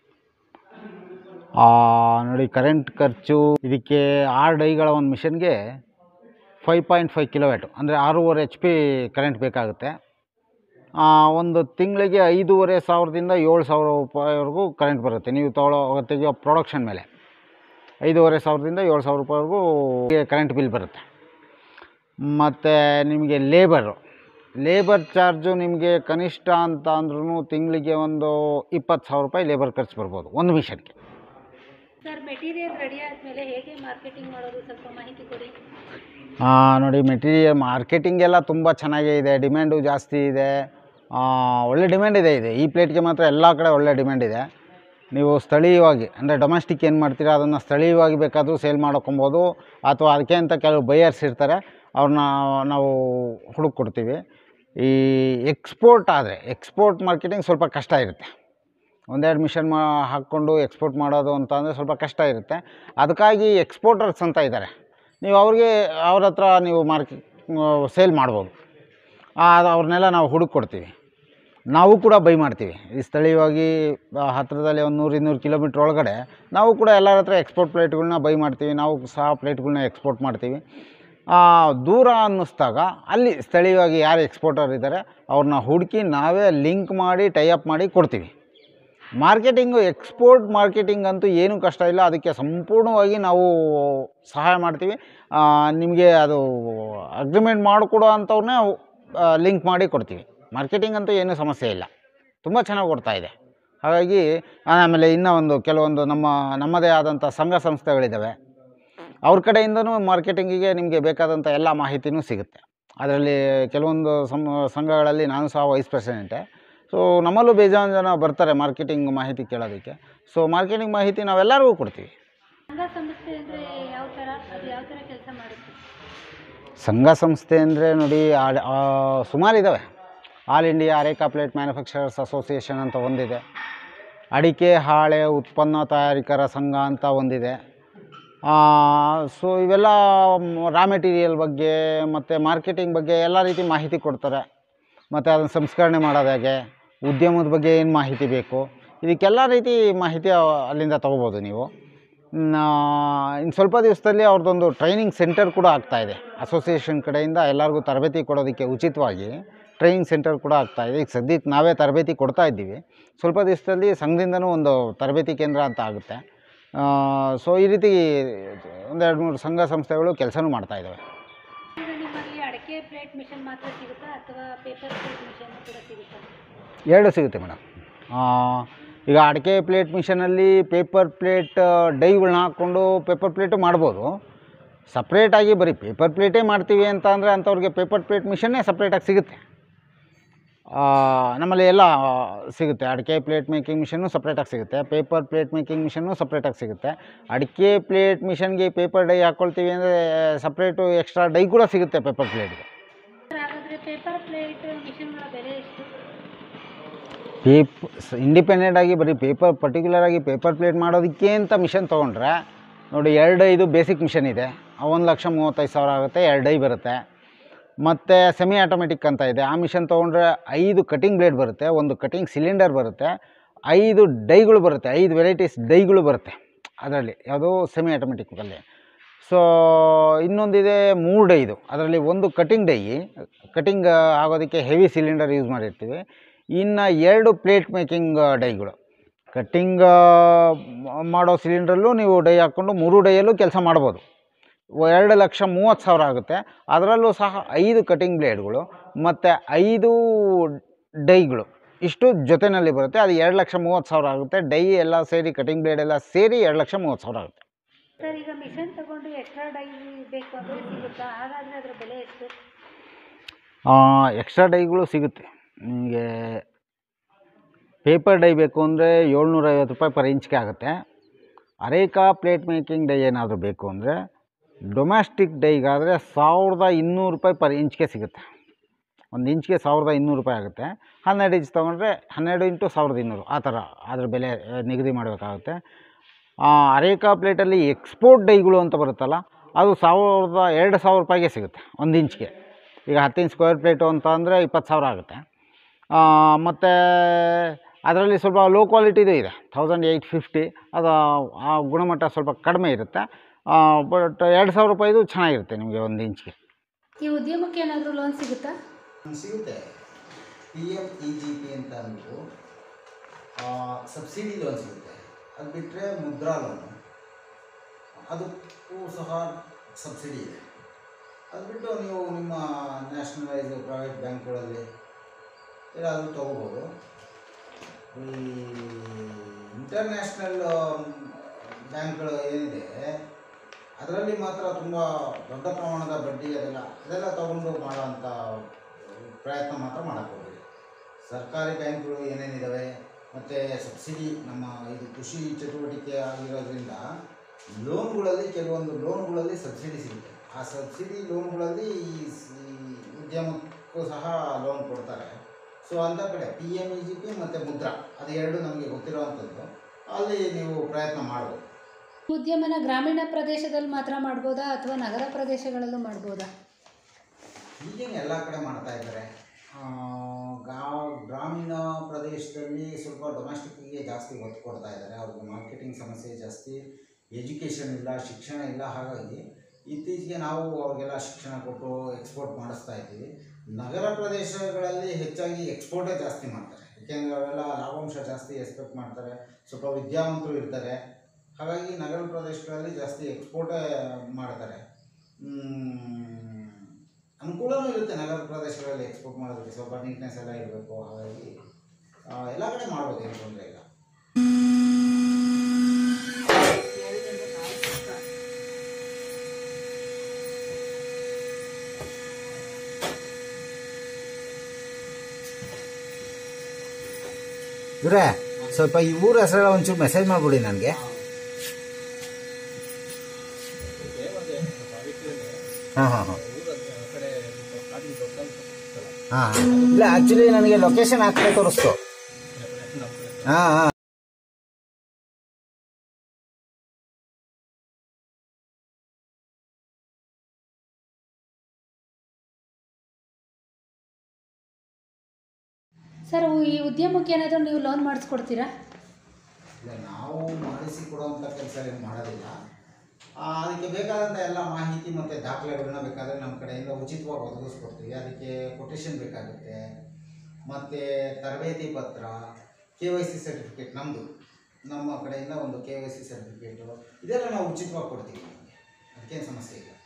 ಆ, ನೋಡಿ ಕರೆಂಟ್ ಖರ್ಚು ಇದಕ್ಕೆ ಆರು ಡೈಗಳ ಒಂದು ಮಿಷನ್ಗೆ ಫೈವ್ ಪಾಯಿಂಟ್ ಫೈವ್ ಕಿಲೋವ್ಯಾಟು ಅಂದರೆ ಆರೂವರೆ ಎಚ್ ಪಿ ಕರೆಂಟ್ ಬೇಕಾಗುತ್ತೆ ಆ, ಒಂದು ತಿಂಗಳಿಗೆ ಐದೂವರೆ ಸಾವಿರದಿಂದ ಏಳು ಸಾವಿರ ರೂಪಾಯಿವರೆಗೂ ಕರೆಂಟ್ ಬರುತ್ತೆ ನೀವು ತಗೊಳ್ಳೋ ತೆಗೆಯೋ ಪ್ರೊಡಕ್ಷನ್ ಮೇಲೆ ಐದೂವರೆ ಸಾವಿರದಿಂದ ಏಳು ಸಾವಿರ ರೂಪಾಯಿವರೆಗೂ ಕರೆಂಟ್ ಬಿಲ್ ಬರುತ್ತೆ ಮತ್ತು ನಿಮಗೆ ಲೇಬರು ಲೇಬರ್ ಚಾರ್ಜು ನಿಮಗೆ ಕನಿಷ್ಠ ಅಂತ ಅಂದ್ರೂ ತಿಂಗಳಿಗೆ ಒಂದು ಇಪ್ಪತ್ತು ಸಾವಿರ ರೂಪಾಯಿ ಲೇಬರ್ ಖರ್ಚು ಬರ್ಬೋದು ಒಂದು ಮಿಷನ್ಗೆ ಸರ್ ಮೆಟೀರಿಯಲ್ ರೆಡಿ ಆದಮೇಲೆ ಹೇಗೆ ಮಾರ್ಕೆಟಿಂಗ್ ಮಾಡೋದು ಸ್ವಲ್ಪ ಮಾಹಿತಿ ಕೊಡಿ ಆ, ನೋಡಿ ಮೆಟೀರಿಯಲ್ ಮಾರ್ಕೆಟಿಂಗ್ ಎಲ್ಲ ತುಂಬ ಚೆನ್ನಾಗೇ ಇದೆ ಡಿಮ್ಯಾಂಡು ಜಾಸ್ತಿ ಇದೆ ಆ, ಒಳ್ಳೆ ಡಿಮ್ಯಾಂಡ್ ಇದೆ ಇದೆ ಈ ಪ್ಲೇಟ್ಗೆ ಮಾತ್ರ ಎಲ್ಲ ಕಡೆ ಒಳ್ಳೆ ಡಿಮ್ಯಾಂಡ್ ಇದೆ ನೀವು ಸ್ಥಳೀಯವಾಗಿ ಅಂದರೆ ಡೊಮೆಸ್ಟಿಕ್ ಏನು ಮಾಡ್ತೀರಾ ಅದನ್ನು ಸ್ಥಳೀಯವಾಗಿ ಬೇಕಾದರೂ ಸೇಲ್ ಮಾಡ್ಕೊಬೋದು ಅಥವಾ ಅದಕ್ಕೆ ಅಂತ ಕೆಲವು ಬೈಯರ್ಸ್ ಇರ್ತಾರೆ ಅವ್ರನ್ನ ನಾವು ಹುಡುಕ್ ಕೊಡ್ತೀವಿ ಈ ಎಕ್ಸ್ಪೋರ್ಟ್ ಆದರೆ ಎಕ್ಸ್ಪೋರ್ಟ್ ಮಾರ್ಕೆಟಿಂಗ್ ಸ್ವಲ್ಪ ಕಷ್ಟ ಇರುತ್ತೆ ಒಂದೆರಡು ಮಿಷನ್ ಮಾ ಹಾಕ್ಕೊಂಡು ಎಕ್ಸ್ಪೋರ್ಟ್ ಮಾಡೋದು ಅಂತ ಅಂದರೆ ಸ್ವಲ್ಪ ಕಷ್ಟ ಇರುತ್ತೆ ಅದಕ್ಕಾಗಿ ಎಕ್ಸ್ಪೋರ್ಟರ್ಸ್ ಅಂತ ಇದ್ದಾರೆ ನೀವು ಅವ್ರಿಗೆ ಅವ್ರ ಹತ್ರ ನೀವು ಮಾರ್ಕೆಟ್ ಸೇಲ್ ಮಾಡ್ಬೋದು ಆ, ಅದು ಅವ್ರನ್ನೆಲ್ಲ ನಾವು ಹುಡುಕ್ ಕೊಡ್ತೀವಿ ನಾವು ಕೂಡ ಬೈ ಮಾಡ್ತೀವಿ ಈ ಸ್ಥಳೀಯವಾಗಿ ಆ, ಹತ್ತಿರದಲ್ಲಿ ಒಂದು ನೂರು ಇನ್ನೂರು ಕಿಲೋಮೀಟ್ರ್ ಒಳಗಡೆ ನಾವು ಕೂಡ ಎಲ್ಲರ ಹತ್ರ ಎಕ್ಸ್ಪೋರ್ಟ್ ಪ್ಲೇಟ್ಗಳ್ನ ಬೈ ಮಾಡ್ತೀವಿ ನಾವು ಸಹ ಪ್ಲೇಟ್ಗಳ್ನ ಎಕ್ಸ್ಪೋರ್ಟ್ ಮಾಡ್ತೀವಿ ಆ, ದೂರ ಅನ್ನಿಸ್ದಾಗ ಅಲ್ಲಿ ಸ್ಥಳೀಯವಾಗಿ ಯಾರು ಎಕ್ಸ್ಪೋರ್ಟರ್ ಇದ್ದಾರೆ ಅವ್ರನ್ನ ಹುಡುಕಿ ನಾವೇ ಲಿಂಕ್ ಮಾಡಿ ಟೈಅಪ್ ಮಾಡಿ ಕೊಡ್ತೀವಿ ಮಾರ್ಕೆಟಿಂಗು ಎಕ್ಸ್ಪೋರ್ಟ್ ಮಾರ್ಕೆಟಿಂಗ್ ಅಂತೂ ಏನೂ ಕಷ್ಟ ಇಲ್ಲ ಅದಕ್ಕೆ ಸಂಪೂರ್ಣವಾಗಿ ನಾವು ಸಹಾಯ ಮಾಡ್ತೀವಿ ಆ, ನಿಮಗೆ ಅದು ಅಗ್ರಿಮೆಂಟ್ ಮಾಡಿಕೊಡೋ ಅಂಥವ್ರನ್ನೇ ಲಿಂಕ್ ಮಾಡಿ ಕೊಡ್ತೀವಿ ಮಾರ್ಕೆಟಿಂಗ್ ಅಂತೂ ಏನೂ ಸಮಸ್ಯೆ ಇಲ್ಲ ತುಂಬ ಚೆನ್ನಾಗಿ ಕೊಡ್ತಾ ಇದೆ ಹಾಗಾಗಿ ಆಮೇಲೆ ಇನ್ನೂ ಒಂದು ಕೆಲವೊಂದು ನಮ್ಮ ನಮ್ಮದೇ ಆದಂಥ ಸಂಘ ಸಂಸ್ಥೆಗಳಿದ್ದಾವೆ ಅವ್ರ ಕಡೆಯಿಂದನೂ ಮಾರ್ಕೆಟಿಂಗಿಗೆ ನಿಮಗೆ ಬೇಕಾದಂಥ ಎಲ್ಲ ಮಾಹಿತಿನೂ ಸಿಗುತ್ತೆ ಅದರಲ್ಲಿ ಕೆಲವೊಂದು ಸಂ ಸಂಘಗಳಲ್ಲಿ ನಾನು ಸಹ ವೈಸ್ ಪ್ರೆಸಿಡೆಂಟೆ ಸೊ ನಮ್ಮಲ್ಲೂ ಬೇಜಾನ್ ಜನ ಬರ್ತಾರೆ ಮಾರ್ಕೆಟಿಂಗ್ ಮಾಹಿತಿ ಕೇಳೋದಕ್ಕೆ ಸೊ ಮಾರ್ಕೆಟಿಂಗ್ ಮಾಹಿತಿ ನಾವೆಲ್ಲರಿಗೂ ಕೊಡ್ತೀವಿ ಸಂಘ ಸಂಸ್ಥೆ ಅಂದರೆ ಯಾವ ಥರ ಅದು ಯಾವ ಥರ ಕೆಲಸ ಮಾಡುತ್ತೆ ಸಂಘ ಸಂಸ್ಥೆ ಅಂದರೆ ನೋಡಿ ಆ- ಆ, ಸುಮಾರಿದ್ದಾವೆ all India areca plate manufacturers association ಅಂತ ಒಂದಿದೆ ಅಡಿಕೆ ಹಾಳೆ ಉತ್ಪನ್ನ ತಯಾರಿಕರ ಸಂಘ ಅಂತ ಒಂದಿದೆ ಸೊ ಇವೆಲ್ಲ ರಾ ಮೆಟೀರಿಯಲ್ ಬಗ್ಗೆ ಮತ್ತು ಮಾರ್ಕೆಟಿಂಗ್ ಬಗ್ಗೆ ಎಲ್ಲ ರೀತಿ ಮಾಹಿತಿ ಕೊಡ್ತಾರೆ ಮತ್ತು ಅದನ್ನು ಸಂಸ್ಕರಣೆ ಮಾಡೋದು ಹೇಗೆ ಉದ್ಯಮದ ಬಗ್ಗೆ ಏನು ಮಾಹಿತಿ ಬೇಕು ಇದಕ್ಕೆಲ್ಲ ರೀತಿ ಮಾಹಿತಿ ಅಲ್ಲಿಂದ ತೊಗೋಬೋದು ನೀವು ಇನ್ನು ಸ್ವಲ್ಪ ದಿವಸದಲ್ಲಿ ಅವ್ರದ್ದೊಂದು ಟ್ರೈನಿಂಗ್ ಸೆಂಟರ್ ಕೂಡ ಆಗ್ತಾಯಿದೆ ಅಸೋಸಿಯೇಷನ್ ಕಡೆಯಿಂದ ಎಲ್ಲರಿಗೂ ತರಬೇತಿ ಕೊಡೋದಕ್ಕೆ ಉಚಿತವಾಗಿ ಟ್ರೈನಿಂಗ್ ಸೆಂಟರ್ ಕೂಡ ಆಗ್ತಾಯಿದೆ ಈಗ ಸದ್ಯಕ್ಕೆ ನಾವೇ ತರಬೇತಿ ಕೊಡ್ತಾ ಇದ್ದೀವಿ ಸ್ವಲ್ಪ ದಿವಸದಲ್ಲಿ ಸಂಘದಿಂದನೂ ಒಂದು ತರಬೇತಿ ಕೇಂದ್ರ ಅಂತ ಆಗುತ್ತೆ ಸೊ ಈ ರೀತಿ ಒಂದೆರಡು ಮೂರು ಸಂಘ ಸಂಸ್ಥೆಗಳು ಕೆಲಸನೂ ಮಾಡ್ತಾ ಇದ್ದಾವೆ ಈಗ ನಿಮ್ಮಲ್ಲಿ ಅಡಿಕೆ ಪ್ಲೇಟ್ ಮಿಷನ್ ಮಾತ್ರ ಸಿಗುತ್ತಾ ಅಥವಾ ಪೇಪರ್ ಪ್ಲೇಟ್ ಮಿಷನ್ ಕೂಡ ಸಿಗುತ್ತಾ ಎರಡು ಸಿಗುತ್ತೆ ಮೇಡಮ್ ಈಗ ಅಡಿಕೆ ಪ್ಲೇಟ್ ಮಿಷನಲ್ಲಿ ಪೇಪರ್ ಪ್ಲೇಟ್ ಡೈಗಳನ್ನ ಹಾಕ್ಕೊಂಡು ಪೇಪರ್ ಪ್ಲೇಟು ಮಾಡ್ಬೋದು ಸಪ್ರೇಟಾಗಿ ಬರೀ ಪೇಪರ್ ಪ್ಲೇಟೇ ಮಾಡ್ತೀವಿ ಅಂತ ಅಂದರೆ ಅಂಥವ್ರಿಗೆ ಪೇಪರ್ ಪ್ಲೇಟ್ ಮಿಷನ್ನೇ ಸಪ್ರೇಟಾಗಿ ಸಿಗುತ್ತೆ ಆ, ನಮ್ಮಲ್ಲಿ ಎಲ್ಲ ಸಿಗುತ್ತೆ ಅಡಿಕೆ ಪ್ಲೇಟ್ ಮೇಕಿಂಗ್ ಮಿಷನ್ನು ಸಪ್ರೇಟಾಗಿ ಸಿಗುತ್ತೆ ಪೇಪರ್ ಪ್ಲೇಟ್ ಮೇಕಿಂಗ್ ಮಿಷನ್ನು ಸಪ್ರೇಟಾಗಿ ಸಿಗುತ್ತೆ ಅಡಿಕೆ ಪ್ಲೇಟ್ ಮಿಷನ್ಗೆ ಪೇಪರ್ ಡೈ ಹಾಕ್ಕೊಳ್ತೀವಿ ಅಂದರೆ ಸಪ್ರೇಟು ಎಕ್ಸ್ಟ್ರಾ ಡೈ ಕೂಡ ಸಿಗುತ್ತೆ ಪೇಪರ್ ಪ್ಲೇಟ್ಗೆ ಸರ್ ಹಾಗಾದರೆ ಪೇಪರ್ ಪ್ಲೇಟ್ ಮಿಷನ್ಗಳ ಬೆಲೆ ಎಷ್ಟು ಪೇಪ್ ಇಂಡಿಪೆಂಡೆಂಟ್ ಆಗಿ ಬರೀ ಪೇಪರ್ ಪರ್ಟಿಕ್ಯುಲರ್ ಆಗಿ ಪೇಪರ್ ಪ್ಲೇಟ್ ಮಾಡೋದಕ್ಕೆ ಅಂತ ಮಿಷನ್ ತೊಗೊಂಡ್ರೆ ನೋಡಿ ಎರಡು ಐದು ಬೇಸಿಕ್ ಮಿಷನ್ ಇದೆ ಒಂದು ಲಕ್ಷ ಮೂವತ್ತೈದು ಸಾವಿರ ಆಗುತ್ತೆ ಎರಡು ಐ ಬರುತ್ತೆ ಮತ್ತು ಸೆಮಿ ಆಟೋಮೆಟಿಕ್ ಅಂತ ಇದೆ ಆ ಮಿಷನ್ ತೊಗೊಂಡ್ರೆ ಐದು ಕಟಿಂಗ್ ಬ್ಲೇಡ್ ಬರುತ್ತೆ ಒಂದು ಕಟಿಂಗ್ ಸಿಲಿಂಡರ್ ಬರುತ್ತೆ ಐದು ಡೈಗಳು ಬರುತ್ತೆ ಐದು ವೆರೈಟೀಸ್ ಡೈಗಳು ಬರುತ್ತೆ ಅದರಲ್ಲಿ ಯಾವುದೋ ಸೆಮಿ ಆಟೋಮೆಟಿಕ್ಕಲ್ಲಿ ಸೊ ಇನ್ನೊಂದಿದೆ ಮೂರು ಡೈದು ಅದರಲ್ಲಿ ಒಂದು ಕಟಿಂಗ್ ಡೈ ಕಟಿಂಗ್ ಆಗೋದಕ್ಕೆ ಹೆವಿ ಸಿಲಿಂಡರ್ ಯೂಸ್ ಮಾಡಿರ್ತೀವಿ ಇನ್ನು ಎರಡು ಪ್ಲೇಟ್ ಮೇಕಿಂಗ್ ಡೈಗಳು ಕಟ್ಟಿಂಗ್ ಮಾಡೋ ಸಿಲಿಂಡ್ರಲ್ಲೂ ನೀವು ಡೈ ಹಾಕ್ಕೊಂಡು ಮೂರು ಡೈಯಲ್ಲೂ ಕೆಲಸ ಮಾಡ್ಬೋದು ಎರಡು ಲಕ್ಷ ಮೂವತ್ತು ಸಾವಿರ ಆಗುತ್ತೆ ಅದರಲ್ಲೂ ಸಹ ಐದು ಕಟಿಂಗ್ ಬ್ಲೇಡ್ಗಳು ಮತ್ತು ಐದು ಡೈಗಳು ಇಷ್ಟು ಜೊತೆಯಲ್ಲಿ ಬರುತ್ತೆ ಅದು ಎರಡು ಲಕ್ಷ ಮೂವತ್ತು ಸಾವಿರ ಆಗುತ್ತೆ ಡೈ ಎಲ್ಲ ಸೇರಿ ಕಟಿಂಗ್ ಬ್ಲೇಡ್ ಎಲ್ಲ ಸೇರಿ ಎರಡು ಲಕ್ಷ ಮೂವತ್ತು ಸಾವಿರ ಆಗುತ್ತೆ ಸರ್ ಈಗ ಮಿಷನ್ ತಗೊಂಡು ಎಕ್ಸ್ಟ್ರಾ ಡೈ ಬೇಕು ಅಂದರೆ ಸಿಗುತ್ತಾ ಹಾಗಾದರೆ ಅದರ ಬೆಲೆ ಎಷ್ಟು ಎಕ್ಸ್ಟ್ರಾ ಡೈಗಳು ಸಿಗುತ್ತೆ ನಿಮಗೆ ಪೇಪರ್ ಡೈ ಬೇಕು ಅಂದರೆ ಏಳ್ನೂರೈವತ್ತು ರೂಪಾಯಿ ಪರ್ ಇಂಚ್ಗೆ ಆಗುತ್ತೆ ಅರೇಕಾ ಪ್ಲೇಟ್ ಮೇಕಿಂಗ್ ಡೈ ಏನಾದರೂ ಬೇಕು ಅಂದರೆ ಡೊಮ್ಯಾಸ್ಟಿಕ್ ಡೈಗಾದರೆ ಸಾವಿರದ ಇನ್ನೂರು ರೂಪಾಯಿ ಪರ್ ಇಂಚ್ಗೆ ಸಿಗುತ್ತೆ ಒಂದು ಇಂಚ್ಗೆ ಸಾವಿರದ ಇನ್ನೂರು ರೂಪಾಯಿ ಆಗುತ್ತೆ ಹನ್ನೆರಡು ಇಂಚ್ ತೊಗೊಂಡ್ರೆ ಹನ್ನೆರಡು ಇಂಟು ಸಾವಿರದ ಇನ್ನೂರು ಆ ಥರ ಅದ್ರ ಬೆಲೆ ಆ, ನಿಗದಿ ಮಾಡಬೇಕಾಗುತ್ತೆ ಅರೇಕಾ ಪ್ಲೇಟಲ್ಲಿ ಎಕ್ಸ್ಪೋರ್ಟ್ ಡೈಗಳು ಅಂತ ಬರುತ್ತಲ್ಲ ಅದು ಸಾವಿರದ ಎರಡು ಸಾವಿರ ರೂಪಾಯಿಗೆ ಸಿಗುತ್ತೆ ಒಂದು ಇಂಚ್ಗೆ ಈಗ ಹತ್ತು ಇಂಚ್ ಸ್ಕ್ವೇರ್ ಪ್ಲೇಟು ಅಂತ ಅಂದರೆ ಇಪ್ಪತ್ತು ಸಾವಿರ ಆಗುತ್ತೆ ಮತ್ತು ಅದರಲ್ಲಿ ಸ್ವಲ್ಪ ಲೋ ಕ್ವಾಲಿಟಿದು ಇದೆ ತೌಸಂಡ್ ಏಯ್ಟ್ ಫಿಫ್ಟಿ ಅದು ಆ ಗುಣಮಟ್ಟ ಸ್ವಲ್ಪ ಕಡಿಮೆ ಇರುತ್ತೆ ಬಟ್ ಎರಡು ಸಾವಿರ ರೂಪಾಯಿದು ಚೆನ್ನಾಗಿರುತ್ತೆ ನಿಮಗೆ ಒಂದು ಇಂಚ್ಗೆ ಈ ಉದ್ಯಮಕ್ಕೆ ಏನಾದರೂ ಲೋನ್ ಸಿಗುತ್ತಾ ಸಿಗುತ್ತೆ P M E G P ಅಂತ ಅಂದ್ಬಿಟ್ಟು ಸಬ್ಸಿಡಿ ಲೋನ್ ಸಿಗುತ್ತೆ ಅದು ಬಿಟ್ಟರೆ ಮುದ್ರಾ ಲೋನು ಅದಕ್ಕೂ ಸಹ ಸಬ್ಸಿಡಿ ಇದೆ ಅದು ಬಿಟ್ಟು ನೀವು ನಿಮ್ಮ ನ್ಯಾಷನಲೈಸ್ ಪ್ರೈವೇಟ್ ಬ್ಯಾಂಕ್ಗಳಲ್ಲಿ ಏನಾದರೂ ತೊಗೋಬೋದು ಈ ಇಂಟರ್ನ್ಯಾಷನಲ್ ಬ್ಯಾಂಕ್ಗಳು ಏನಿದೆ ಅದರಲ್ಲಿ ಮಾತ್ರ ತುಂಬ ದೊಡ್ಡ ಪ್ರಮಾಣದ ಬಡ್ಡಿ ಅದೆಲ್ಲ ಅದೆಲ್ಲ ತೊಗೊಂಡು ಮಾಡೋವಂಥ ಪ್ರಯತ್ನ ಮಾತ್ರ ಮಾಡೋಕ್ಕೋಗ್ಬೇಡಿ ಸರ್ಕಾರಿ ಬ್ಯಾಂಕ್ಗಳು ಏನೇನಿದ್ದಾವೆ ಮತ್ತು ಸಬ್ಸಿಡಿ ನಮ್ಮ ಇದು ಕೃಷಿ ಚಟುವಟಿಕೆ ಆಗಿರೋದ್ರಿಂದ ಲೋನ್ಗಳಲ್ಲಿ ಕೆಲವೊಂದು ಲೋನ್ಗಳಲ್ಲಿ ಸಬ್ಸಿಡಿ ಸಿಗುತ್ತೆ ಆ ಸಬ್ಸಿಡಿ ಲೋನ್ಗಳಲ್ಲಿ ಈ ಸ್- ಈ ಉದ್ಯಮಕ್ಕೂ ಸಹ ಲೋನ್ ಕೊಡ್ತಾರೆ ಸೊ ಅಂಥ ಕಡೆ P M E G P ಮತ್ತು ಮುದ್ರಾ ಅದು ಎರಡು ನಮಗೆ ಗೊತ್ತಿರೋವಂಥದ್ದು ಅಲ್ಲಿ ನೀವು ಪ್ರಯತ್ನ ಮಾಡ್ಬೋದು ಉದ್ಯಮನ ಗ್ರಾಮೀಣ ಪ್ರದೇಶದಲ್ಲಿ ಮಾತ್ರ ಮಾಡ್ಬೋದಾ ಅಥವಾ ನಗರ ಪ್ರದೇಶಗಳಲ್ಲೂ ಮಾಡ್ಬೋದಾ ಈಗೇನು ಎಲ್ಲ ಕಡೆ ಮಾಡ್ತಾ ಇದ್ದಾರೆ ಆ, ಗಾ- ಗ್ರಾಮೀಣ ಪ್ರದೇಶದಲ್ಲಿ ಸ್ವಲ್ಪ ಡೊಮೆಸ್ಟಿಕ್ಗೆ ಜಾಸ್ತಿ ಒತ್ತು ಕೊಡ್ತಾ ಇದ್ದಾರೆ ಅವ್ರಿಗೆ ಮಾರ್ಕೆಟಿಂಗ್ ಸಮಸ್ಯೆ ಜಾಸ್ತಿ ಎಜುಕೇಷನ್ ಇಲ್ಲ ಶಿಕ್ಷಣ ಇಲ್ಲ ಹಾಗಾಗಿ ಇತ್ತೀಚೆಗೆ ನಾವು ಅವ್ರಿಗೆಲ್ಲ ಶಿಕ್ಷಣ ಕೊಟ್ಟು ಎಕ್ಸ್ಪೋರ್ಟ್ ಮಾಡಿಸ್ತಾ ಇದ್ದೀವಿ ನಗರ ಪ್ರದೇಶಗಳಲ್ಲಿ ಹೆಚ್ಚಾಗಿ ಎಕ್ಸ್ಪೋರ್ಟೇ ಜಾಸ್ತಿ ಮಾಡ್ತಾರೆ ಏಕೆಂದರೆ ಅವೆಲ್ಲ ಲಾಭಾಂಶ ಜಾಸ್ತಿ ಎಕ್ಸ್ಪೆಕ್ಟ್ ಮಾಡ್ತಾರೆ ಸ್ವಲ್ಪ ವಿದ್ಯಾವಂತರು ಇರ್ತಾರೆ ಹಾಗಾಗಿ ನಗರ ಪ್ರದೇಶಗಳಲ್ಲಿ ಜಾಸ್ತಿ ಎಕ್ಸ್ಪೋರ್ಟೇ ಮಾಡ್ತಾರೆ ಮ್, ಅನುಕೂಲನೂ ಇರುತ್ತೆ ನಗರ ಪ್ರದೇಶಗಳಲ್ಲಿ ಎಕ್ಸ್ಪೋರ್ಟ್ ಮಾಡೋದಕ್ಕೆ ಸ್ವಲ್ಪ ನೀಟ್ನೆಸ್ ಎಲ್ಲ ಇರಬೇಕು ಹಾಗಾಗಿ ಆ, ಎಲ್ಲ ಕಡೆ ಮಾಡ್ಬೋದು ಏನು ತೊಂದರೆ ಇಲ್ಲ ಇವರೇ ಸ್ವಲ್ಪ ಈ ಊರ ಹೆಸರೆಲ್ಲ ಒಂಚೂರು ಮೆಸೇಜ್ ಮಾಡಿಬಿಡಿ ನನಗೆ ಹಾಂ ಹಾಂ ಹಾಂ ಹಾಂ ಇಲ್ಲ ಆ್ಯಕ್ಚುಲಿ ನನಗೆ ಲೊಕೇಶನ್ ಹಾಕ್ಬೇಕು ತೋರಿಸ್ತು ಹಾಂ ಹಾಂ ಸರ್ ಈ ಉದ್ಯಮಕ್ಕೆ ಏನಾದರೂ ನೀವು ಲೋನ್ ಮಾಡಿಸ್ಕೊಡ್ತೀರಾ ಇಲ್ಲ ನಾವು ನಾವು ಮಾಡಿಸಿ ಕೊಡುವಂಥ ಕೆಲಸ ಏನು ಮಾಡೋದಿಲ್ಲ ಆ, ಅದಕ್ಕೆ ಬೇಕಾದಂಥ ಎಲ್ಲ ಮಾಹಿತಿ ಮತ್ತು ದಾಖಲೆಗಳನ್ನ ಬೇಕಾದರೆ ನಮ್ಮ ಕಡೆಯಿಂದ ಉಚಿತವಾಗಿ ಒದಗಿಸ್ಕೊಡ್ತೀವಿ ಅದಕ್ಕೆ ಕೊಟೇಶನ್ ಬೇಕಾಗುತ್ತೆ ಮತ್ತು ತರಬೇತಿ ಪತ್ರ ಕೆ ವೈ ಸಿ ಸರ್ಟಿಫಿಕೇಟ್ ನಮ್ಮದು ನಮ್ಮ ಕಡೆಯಿಂದ ಒಂದು ಕೆ ವೈ ಸಿ ಸರ್ಟಿಫಿಕೇಟು ಇದೆಲ್ಲ ನಾವು ಉಚಿತವಾಗಿ ಕೊಡ್ತೀವಿ ನಮಗೆ ಅದಕ್ಕೇನು ಸಮಸ್ಯೆ ಇಲ್ಲ